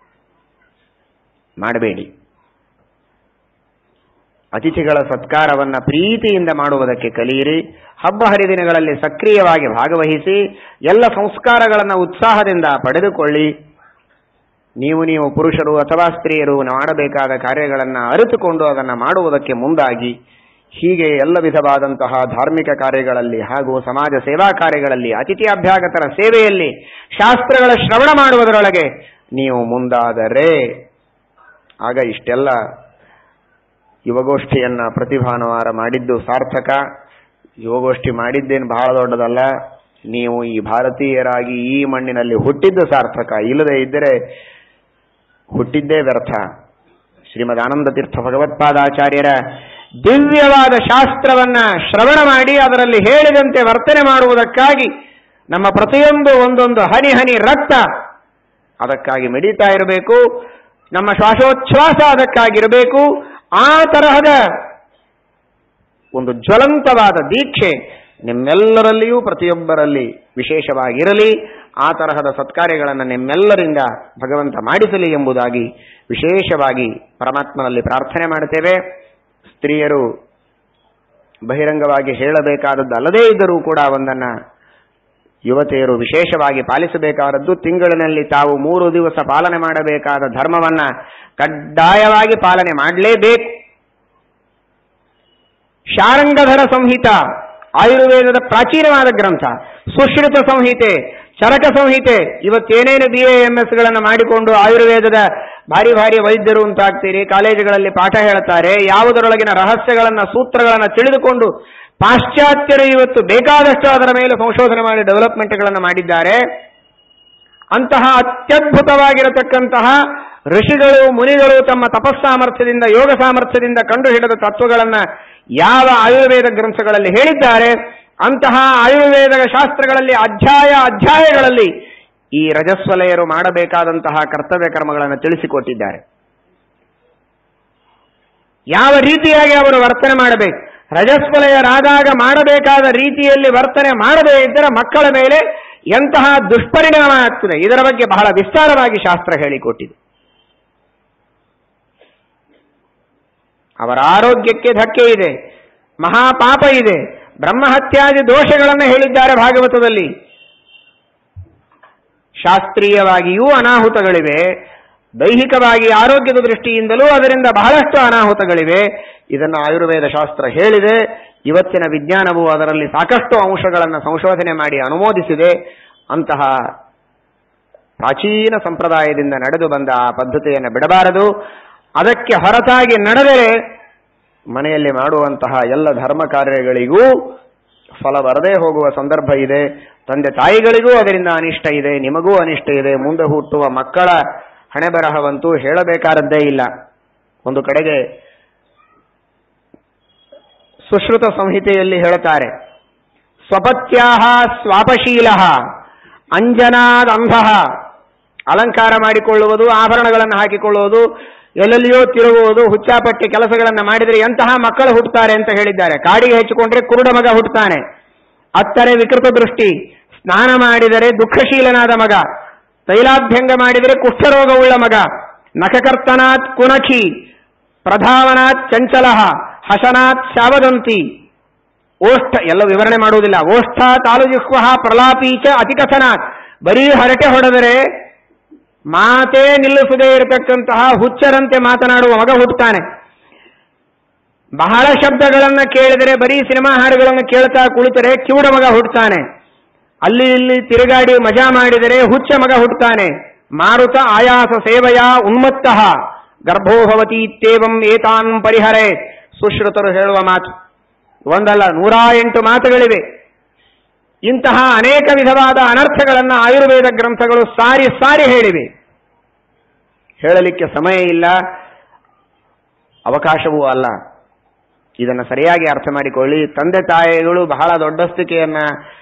ಮಾಡಬೇಡಿ ಅತಿಥಿಗಳ ಸತ್ಕಾರವನ್ನ ಪ್ರೀತಿಯಿಂದ ಮಾಡುವುದಕ್ಕೆ ಕಲಿಯಿರಿ ಹಬ್ಬ ಹರಿದಿನಗಳಲ್ಲಿ ಸಕ್ರಿಯವಾಗಿ ಭಾಗವಹಿಸಿ ಎಲ್ಲ ಸಂಸ್ಕಾರಗಳನ್ನು ಉತ್ಸಾಹದಿಂದ ಪಡೆದುಕೊಳ್ಳಿ ನೀವು ನೀವು ಪುರುಷರು ಅಥವಾ ಸ್ತ್ರೀಯರು ಮಾಡಬೇಕಾದ ಕಾರ್ಯಗಳನ್ನು ಅರಿತುಕೊಂಡು ಅದನ್ನು ಮಾಡುವುದಕ್ಕೆ ಮುಂದಾಗಿ ಹೀಗೆ ಎಲ್ಲ ವಿಧವಾದಂತಹ ಧಾರ್ಮಿಕ ಕಾರ್ಯಗಳಲ್ಲಿ ಹಾಗೂ ಸಮಾಜ ಸೇವಾ ಕಾರ್ಯಗಳಲ್ಲಿ ಅತಿಥಿ ಅಭ್ಯಾಗತರ ಸೇವೆಯಲ್ಲಿ ಶಾಸ್ತ್ರಗಳ ಶ್ರವಣ ಮಾಡುವುದರೊಳಗೆ ನೀವು ಮುಂದಾದರೆ ಆಗ ಇಷ್ಟೆಲ್ಲ ಯುವಗೋಷ್ಠಿಯನ್ನ ಪ್ರತಿ ಭಾನುವಾರ ಮಾಡಿದ್ದು ಸಾರ್ಥಕ ಯುವಗೋಷ್ಠಿ ಮಾಡಿದ್ದೇನು ಬಹಳ ದೊಡ್ಡದಲ್ಲ ನೀವು ಈ ಭಾರತೀಯರಾಗಿ ಈ ಮಣ್ಣಿನಲ್ಲಿ ಹುಟ್ಟಿದ್ದು ಸಾರ್ಥಕ ಇಲ್ಲದೆ ಇದ್ದರೆ ಹುಟ್ಟಿದ್ದೇ ವ್ಯರ್ಥ ಶ್ರೀಮದ್ ಆನಂದ ತೀರ್ಥ ಭಗವತ್ಪಾದಾಚಾರ್ಯರ ದಿವ್ಯವಾದ ಶಾಸ್ತ್ರವನ್ನ ಶ್ರವಣ ಮಾಡಿ ಅದರಲ್ಲಿ ಹೇಳಿದಂತೆ ವರ್ತನೆ ಮಾಡುವುದಕ್ಕಾಗಿ ನಮ್ಮ ಪ್ರತಿಯೊಂದು ಒಂದೊಂದು ಹನಿ ಹನಿ ರಕ್ತ ಅದಕ್ಕಾಗಿ ಮಿಡಿತಾ ಇರಬೇಕು ನಮ್ಮ ಶ್ವಾಸೋಚ್ಛ್ವಾಸ ಅದಕ್ಕಾಗಿರಬೇಕು ಆ ತರಹದ ಒಂದು ಜ್ವಲಂತವಾದ ದೀಕ್ಷೆ ನಿಮ್ಮೆಲ್ಲರಲ್ಲಿಯೂ ಪ್ರತಿಯೊಬ್ಬರಲ್ಲಿ ವಿಶೇಷವಾಗಿರಲಿ ಆ ತರಹದ ಸತ್ಕಾರ್ಯಗಳನ್ನು ನಿಮ್ಮೆಲ್ಲರಿಂದ ಭಗವಂತ ಮಾಡಿಸಲಿ ಎಂಬುದಾಗಿ ವಿಶೇಷವಾಗಿ ಪರಮಾತ್ಮನಲ್ಲಿ ಪ್ರಾರ್ಥನೆ ಮಾಡುತ್ತೇವೆ ಸ್ತ್ರೀಯರು ಬಹಿರಂಗವಾಗಿ ಹೇಳಬೇಕಾದದ್ದು ಅಲ್ಲದೇ ಇದ್ದರೂ ಕೂಡ ಒಂದನ್ನ ಯುವತಿಯರು ವಿಶೇಷವಾಗಿ ಪಾಲಿಸಬೇಕಾದದ್ದು ತಿಂಗಳಿನಲ್ಲಿ ತಾವು ಮೂರು ದಿವಸ ಪಾಲನೆ ಮಾಡಬೇಕಾದ ಧರ್ಮವನ್ನ ಕಡ್ಡಾಯವಾಗಿ ಪಾಲನೆ ಮಾಡಲೇಬೇಕು ಶಾರಂಗಧರ ಸಂಹಿತ ಆಯುರ್ವೇದದ ಪ್ರಾಚೀನವಾದ ಗ್ರಂಥ ಸುಶ್ರುತ ಸಂಹಿತೆ ಚರಕ ಸಂಹಿತೆ ಇವತ್ತೇನೇನು ಬಿ ಎ ಎಂ ಎಸ್ ಗಳನ್ನು ಮಾಡಿಕೊಂಡು ಆಯುರ್ವೇದದ ಭಾರಿ ಭಾರಿ ವೈದ್ಯರು ಅಂತಾಗ್ತೀರಿ ಕಾಲೇಜುಗಳಲ್ಲಿ ಪಾಠ ಹೇಳ್ತಾರೆ ಯಾವುದರೊಳಗಿನ ರಹಸ್ಯಗಳನ್ನ ಸೂತ್ರಗಳನ್ನ ತಿಳಿದುಕೊಂಡು ಪಾಶ್ಚಾತ್ಯರು ಇವತ್ತು ಬೇಕಾದಷ್ಟು ಅದರ ಮೇಲೆ ಸಂಶೋಧನೆ ಮಾಡಿ ಡೆವಲಪ್ಮೆಂಟ್ಗಳನ್ನು ಮಾಡಿದ್ದಾರೆ ಅಂತಹ ಅತ್ಯದ್ಭುತವಾಗಿರತಕ್ಕಂತಹ ಋಷಿಗಳು ಮುನಿಗಳು ತಮ್ಮ ತಪಸ್ಸಾಮರ್ಥ್ಯದಿಂದ ಯೋಗ ಸಾಮರ್ಥ್ಯದಿಂದ ಕಂಡುಹಿಡಿದ ತತ್ವಗಳನ್ನ ಯಾವ ಆಯುರ್ವೇದ ಗ್ರಂಥಗಳಲ್ಲಿ ಹೇಳಿದ್ದಾರೆ ಅಂತಹ ಆಯುರ್ವೇದ ಶಾಸ್ತ್ರಗಳಲ್ಲಿ ಅಧ್ಯಾಯ ಅಧ್ಯಾಯಗಳಲ್ಲಿ ಈ ರಜಸ್ವಲೆಯರು ಮಾಡಬೇಕಾದಂತಹ ಕರ್ತವ್ಯ ಕರ್ಮಗಳನ್ನು ತಿಳಿಸಿಕೊಟ್ಟಿದ್ದಾರೆ ಯಾವ ರೀತಿಯಾಗಿ ಅವರು ವರ್ತನೆ ಮಾಡಬೇಕು ರಜಸ್ವಲಯರಾದಾಗ ಮಾಡಬೇಕಾದ ರೀತಿಯಲ್ಲಿ ವರ್ತನೆ ಮಾಡದೇ ಇದ್ದರೆ ಮಕ್ಕಳ ಮೇಲೆ ಎಂತಹ ದುಷ್ಪರಿಣಾಮ ಆಗ್ತದೆ ಇದರ ಬಗ್ಗೆ ಬಹಳ ವಿಸ್ತಾರವಾಗಿ ಶಾಸ್ತ್ರ ಹೇಳಿಕೊಟ್ಟಿದೆ ಅವರ ಆರೋಗ್ಯಕ್ಕೆ ಧಕ್ಕೆ ಇದೆ ಮಹಾಪಾಪ ಇದೆ ಬ್ರಹ್ಮಹತ್ಯಾದಿ ದೋಷಗಳನ್ನು ಹೇಳಿದ್ದಾರೆ ಭಾಗವತದಲ್ಲಿ ಶಾಸ್ತ್ರೀಯವಾಗಿಯೂ ಅನಾಹುತಗಳಿವೆ ದೈಹಿಕವಾಗಿ ಆರೋಗ್ಯದ ದೃಷ್ಟಿಯಿಂದಲೂ ಅದರಿಂದ ಬಹಳಷ್ಟು ಅನಾಹುತಗಳಿವೆ ಇದನ್ನು ಆಯುರ್ವೇದ ಶಾಸ್ತ್ರ ಹೇಳಿದೆ ಇವತ್ತಿನ ವಿಜ್ಞಾನವು ಅದರಲ್ಲಿ ಸಾಕಷ್ಟು ಅಂಶಗಳನ್ನು ಸಂಶೋಧನೆ ಮಾಡಿ ಅನುಮೋದಿಸಿದೆ ಅಂತಹ ಪ್ರಾಚೀನ ಸಂಪ್ರದಾಯದಿಂದ ನಡೆದು ಬಂದ ಆ ಪದ್ಧತಿಯನ್ನು ಬಿಡಬಾರದು ಅದಕ್ಕೆ ಹೊರತಾಗಿ ನಡೆದರೆ ಮನೆಯಲ್ಲಿ ಮಾಡುವಂತಹ ಎಲ್ಲ ಧರ್ಮ ಕಾರ್ಯಗಳಿಗೂ ಫಲ ಬರದೇ ಹೋಗುವ ಸಂದರ್ಭ ಇದೆ ತಂದೆ ತಾಯಿಗಳಿಗೂ ಅದರಿಂದ ಅನಿಷ್ಟ ಇದೆ ನಿಮಗೂ ಅನಿಷ್ಟ ಇದೆ ಮುಂದೆ ಹುಟ್ಟುವ ಮಕ್ಕಳ ಹಣೆ ಬರಹವಂತೂ ಹೇಳಬೇಕಾದದ್ದೇ ಇಲ್ಲ ಒಂದು ಕಡೆಗೆ ಸುಶ್ರುತ ಸಂಹಿತೆಯಲ್ಲಿ ಹೇಳುತ್ತಾರೆ ಸ್ವಪತ್ಯಾಹ ಸ್ವಾಪಶೀಲ ಅಂಜನಾದಂಧ ಅಲಂಕಾರ ಮಾಡಿಕೊಳ್ಳುವುದು ಆಭರಣಗಳನ್ನು ಹಾಕಿಕೊಳ್ಳುವುದು ಎಲ್ಲೆಲ್ಲಿಯೋ ತಿರುಗುವುದು ಹುಚ್ಚಾಪಟ್ಟಿ ಕೆಲಸಗಳನ್ನು ಮಾಡಿದರೆ ಎಂತಹ ಮಕ್ಕಳು ಹುಟ್ಟುತ್ತಾರೆ ಅಂತ ಹೇಳಿದ್ದಾರೆ ಕಾಡಿಗೆ ಹೆಚ್ಚಿಕೊಂಡ್ರೆ ಕುರುಡ ಮಗ ಹುಟ್ಟುತ್ತಾನೆ ಅತ್ತರೆ ವಿಕೃತ ದೃಷ್ಟಿ ಸ್ನಾನ ಮಾಡಿದರೆ ದುಃಖಶೀಲನಾದ ಮಗ ತೈಲಾಭ್ಯಂಗ ಮಾಡಿದರೆ ಕುಷ್ಠರೋಗವುಳ್ಳ ಮಗ ನಖಕರ್ತನಾತ್ ಕುನಖಿ ಪ್ರಧಾವನಾತ್ ಚಂಚಲ ಹಸನಾತ್ ಶಾವದಂತಿ ಓಷ್ಠ ಎಲ್ಲ ವಿವರಣೆ ಮಾಡುವುದಿಲ್ಲ ಓಷ್ಠ ತಾಲುಜಿಹ್ವ ಪ್ರಲಾಪೀಚ ಅತಿಕಥನಾತ್ ಬರೀ ಹರಟೆ ಹೊಡೆದರೆ ಮಾತೇ ನಿಲ್ಲಿಸದೇ ಇರತಕ್ಕಂತಹ ಹುಚ್ಚರಂತೆ ಮಾತನಾಡುವ ಮಗ ಹುಟ್ಟುತ್ತಾನೆ ಬಹಳ ಶಬ್ದಗಳನ್ನ ಕೇಳಿದರೆ ಬರೀ ಸಿನಿಮಾ ಹಾಡುಗಳನ್ನು ಕೇಳ್ತಾ ಕುಳಿತರೆ ಕಿವುಡ ಮಗ ಹುಟ್ಟುತ್ತಾನೆ ಅಲ್ಲಿ ಇಲ್ಲಿ ತಿರುಗಾಡಿ ಮಜಾ ಮಾಡಿದರೆ ಹುಚ್ಚ ಮಗ ಹುಟ್ಟುತ್ತಾನೆ ಮಾರುತ ಆಯಾಸ ಸೇವೆಯ ಉನ್ಮತ್ತ ಗರ್ಭೋಭವತಿ ಇತ್ಯೇವಂ ಏತಾನ್ ಪರಿಹರೆ ಸುಶ್ರುತರು ಹೇಳುವ ಮಾತು ಒಂದಲ್ಲ ನೂರ ಎಂಟು ಮಾತುಗಳಿವೆ ಇಂತಹ ಅನೇಕ ವಿಧವಾದ ಅನರ್ಥಗಳನ್ನು ಆಯುರ್ವೇದ ಗ್ರಂಥಗಳು ಸಾರಿ ಸಾರಿ ಹೇಳಿವೆ ಹೇಳಲಿಕ್ಕೆ ಸಮಯ ಇಲ್ಲ ಅವಕಾಶವೂ ಅಲ್ಲ ಇದನ್ನು ಸರಿಯಾಗಿ ಅರ್ಥ ಮಾಡಿಕೊಳ್ಳಿ ತಂದೆ ತಾಯಿಗಳು ಬಹಳ ದೊಡ್ಡಸ್ತಿಕೆಯನ್ನ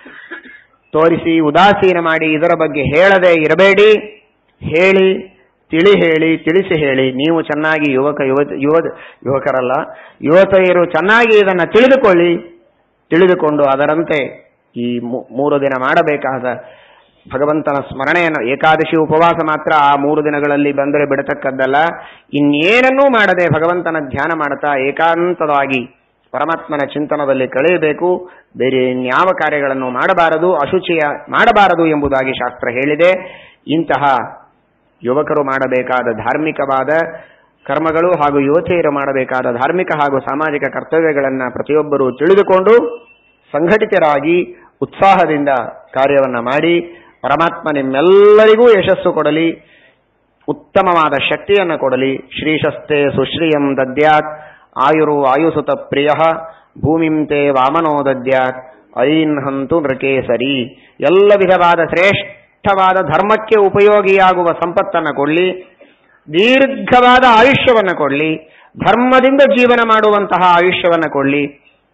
ತೋರಿಸಿ ಉದಾಸೀನ ಮಾಡಿ ಇದರ ಬಗ್ಗೆ ಹೇಳದೆ ಇರಬೇಡಿ ಹೇಳಿ ತಿಳಿ ಹೇಳಿ ತಿಳಿಸಿ ಹೇಳಿ ನೀವು ಚೆನ್ನಾಗಿ ಯುವಕ ಯುವತ ಯುವ ಯುವಕರಲ್ಲ ಯುವತಿಯರು ಚೆನ್ನಾಗಿ ಇದನ್ನು ತಿಳಿದುಕೊಳ್ಳಿ ತಿಳಿದುಕೊಂಡು ಅದರಂತೆ ಈ ಮೂ- ಮೂರು ದಿನ ಮಾಡಬೇಕಾದ ಭಗವಂತನ ಸ್ಮರಣೆಯನ್ನು ಏಕಾದಶಿ ಉಪವಾಸ ಮಾತ್ರ ಆ ಮೂರು ದಿನಗಳಲ್ಲಿ ಬಂದರೆ ಬಿಡತಕ್ಕದ್ದಲ್ಲ ಇನ್ನೇನನ್ನೂ ಮಾಡದೆ ಭಗವಂತನ ಧ್ಯಾನ ಮಾಡುತ್ತಾ ಏಕಾಂತವಾಗಿ ಪರಮಾತ್ಮನ ಚಿಂತನದಲ್ಲಿ ಕಳೆಯಬೇಕು ಬೇರೆ ಇನ್ಯಾವ ಕಾರ್ಯಗಳನ್ನು ಮಾಡಬಾರದು ಅಶುಚಿಯ ಮಾಡಬಾರದು ಎಂಬುದಾಗಿ ಶಾಸ್ತ್ರ ಹೇಳಿದೆ ಇಂತಹ ಯುವಕರು ಮಾಡಬೇಕಾದ ಧಾರ್ಮಿಕವಾದ ಕರ್ಮಗಳು ಹಾಗೂ ಯುವತಿಯರು ಮಾಡಬೇಕಾದ ಧಾರ್ಮಿಕ ಹಾಗೂ ಸಾಮಾಜಿಕ ಕರ್ತವ್ಯಗಳನ್ನು ಪ್ರತಿಯೊಬ್ಬರೂ ತಿಳಿದುಕೊಂಡು ಸಂಘಟಿತರಾಗಿ ಉತ್ಸಾಹದಿಂದ ಕಾರ್ಯವನ್ನ ಮಾಡಿ ಪರಮಾತ್ಮ ನಿಮ್ಮೆಲ್ಲರಿಗೂ ಯಶಸ್ಸು ಕೊಡಲಿ ಉತ್ತಮವಾದ ಶಕ್ತಿಯನ್ನು ಕೊಡಲಿ ಶ್ರೀಶಸ್ತೆ ಸುಶ್ರಿಯಂ ದದ್ಯಾತ್ ಆಯುರು ಆಯುಸುತ ಪ್ರಿಯ ಭೂಮಿಂ ತೇ ವಾಮನೋ ದದ್ಯಾತ್ ಐನ್ ಹಂತು ನೃಕೇಸರಿ ಎಲ್ಲ ವಿಧವಾದ ಶ್ರೇಷ್ಠವಾದ ಧರ್ಮಕ್ಕೆ ಉಪಯೋಗಿಯಾಗುವ ಸಂಪತ್ತನ್ನು ಕೊಡಲಿ ದೀರ್ಘವಾದ ಆಯುಷ್ಯವನ್ನು ಕೊಡಲಿ ಧರ್ಮದಿಂದ ಜೀವನ ಮಾಡುವಂತಹ ಆಯುಷ್ಯವನ್ನು ಕೊಡಲಿ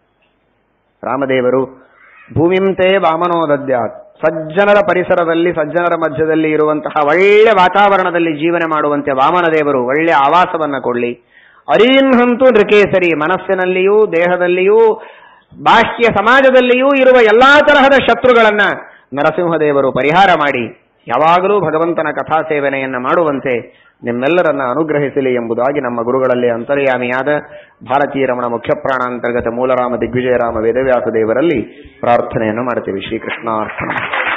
ರಾಮದೇವರು ಭೂಮಿಂತೆ ವಾಮನೋದದ್ಯಾತ್ ಸಜ್ಜನರ ಪರಿಸರದಲ್ಲಿ ಸಜ್ಜನರ ಮಧ್ಯದಲ್ಲಿ ಇರುವಂತಹ ಒಳ್ಳೆ ವಾತಾವರಣದಲ್ಲಿ ಜೀವನ ಮಾಡುವಂತೆ ವಾಮನದೇವರು ಒಳ್ಳೆ ಆವಾಸವನ್ನ ಕೊಡಲಿ ಅರೀನ್ಹಂತು ನೃಕೇಸರಿ ಮನಸ್ಸಿನಲ್ಲಿಯೂ ದೇಹದಲ್ಲಿಯೂ ಬಾಹ್ಯ ಸಮಾಜದಲ್ಲಿಯೂ ಇರುವ ಎಲ್ಲಾ ತರಹದ ಶತ್ರುಗಳನ್ನ ನರಸಿಂಹದೇವರು ಪರಿಹಾರ ಮಾಡಿ ಯಾವಾಗಲೂ ಭಗವಂತನ ಕಥಾ ಸೇವನೆಯನ್ನ ಮಾಡುವಂತೆ ನಿಮ್ಮೆಲ್ಲರನ್ನ ಅನುಗ್ರಹಿಸಲಿ ಎಂಬುದಾಗಿ ನಮ್ಮ ಗುರುಗಳಲ್ಲಿ ಅಂತರ್ಯಾಮಿಯಾದ ಭಾರತೀಯ ರಮಣ ಮುಖ್ಯ ಪ್ರಾಣಾಂತರ್ಗತ ಮೂಲರಾಮ ದಿಗ್ವಿಜಯರಾಮ ವೇದವ್ಯಾಸ ದೇವರಲ್ಲಿ ಪ್ರಾರ್ಥನೆಯನ್ನು ಮಾಡ್ತೀವಿ ಶ್ರೀಕೃಷ್ಣಾರ್ಪಣ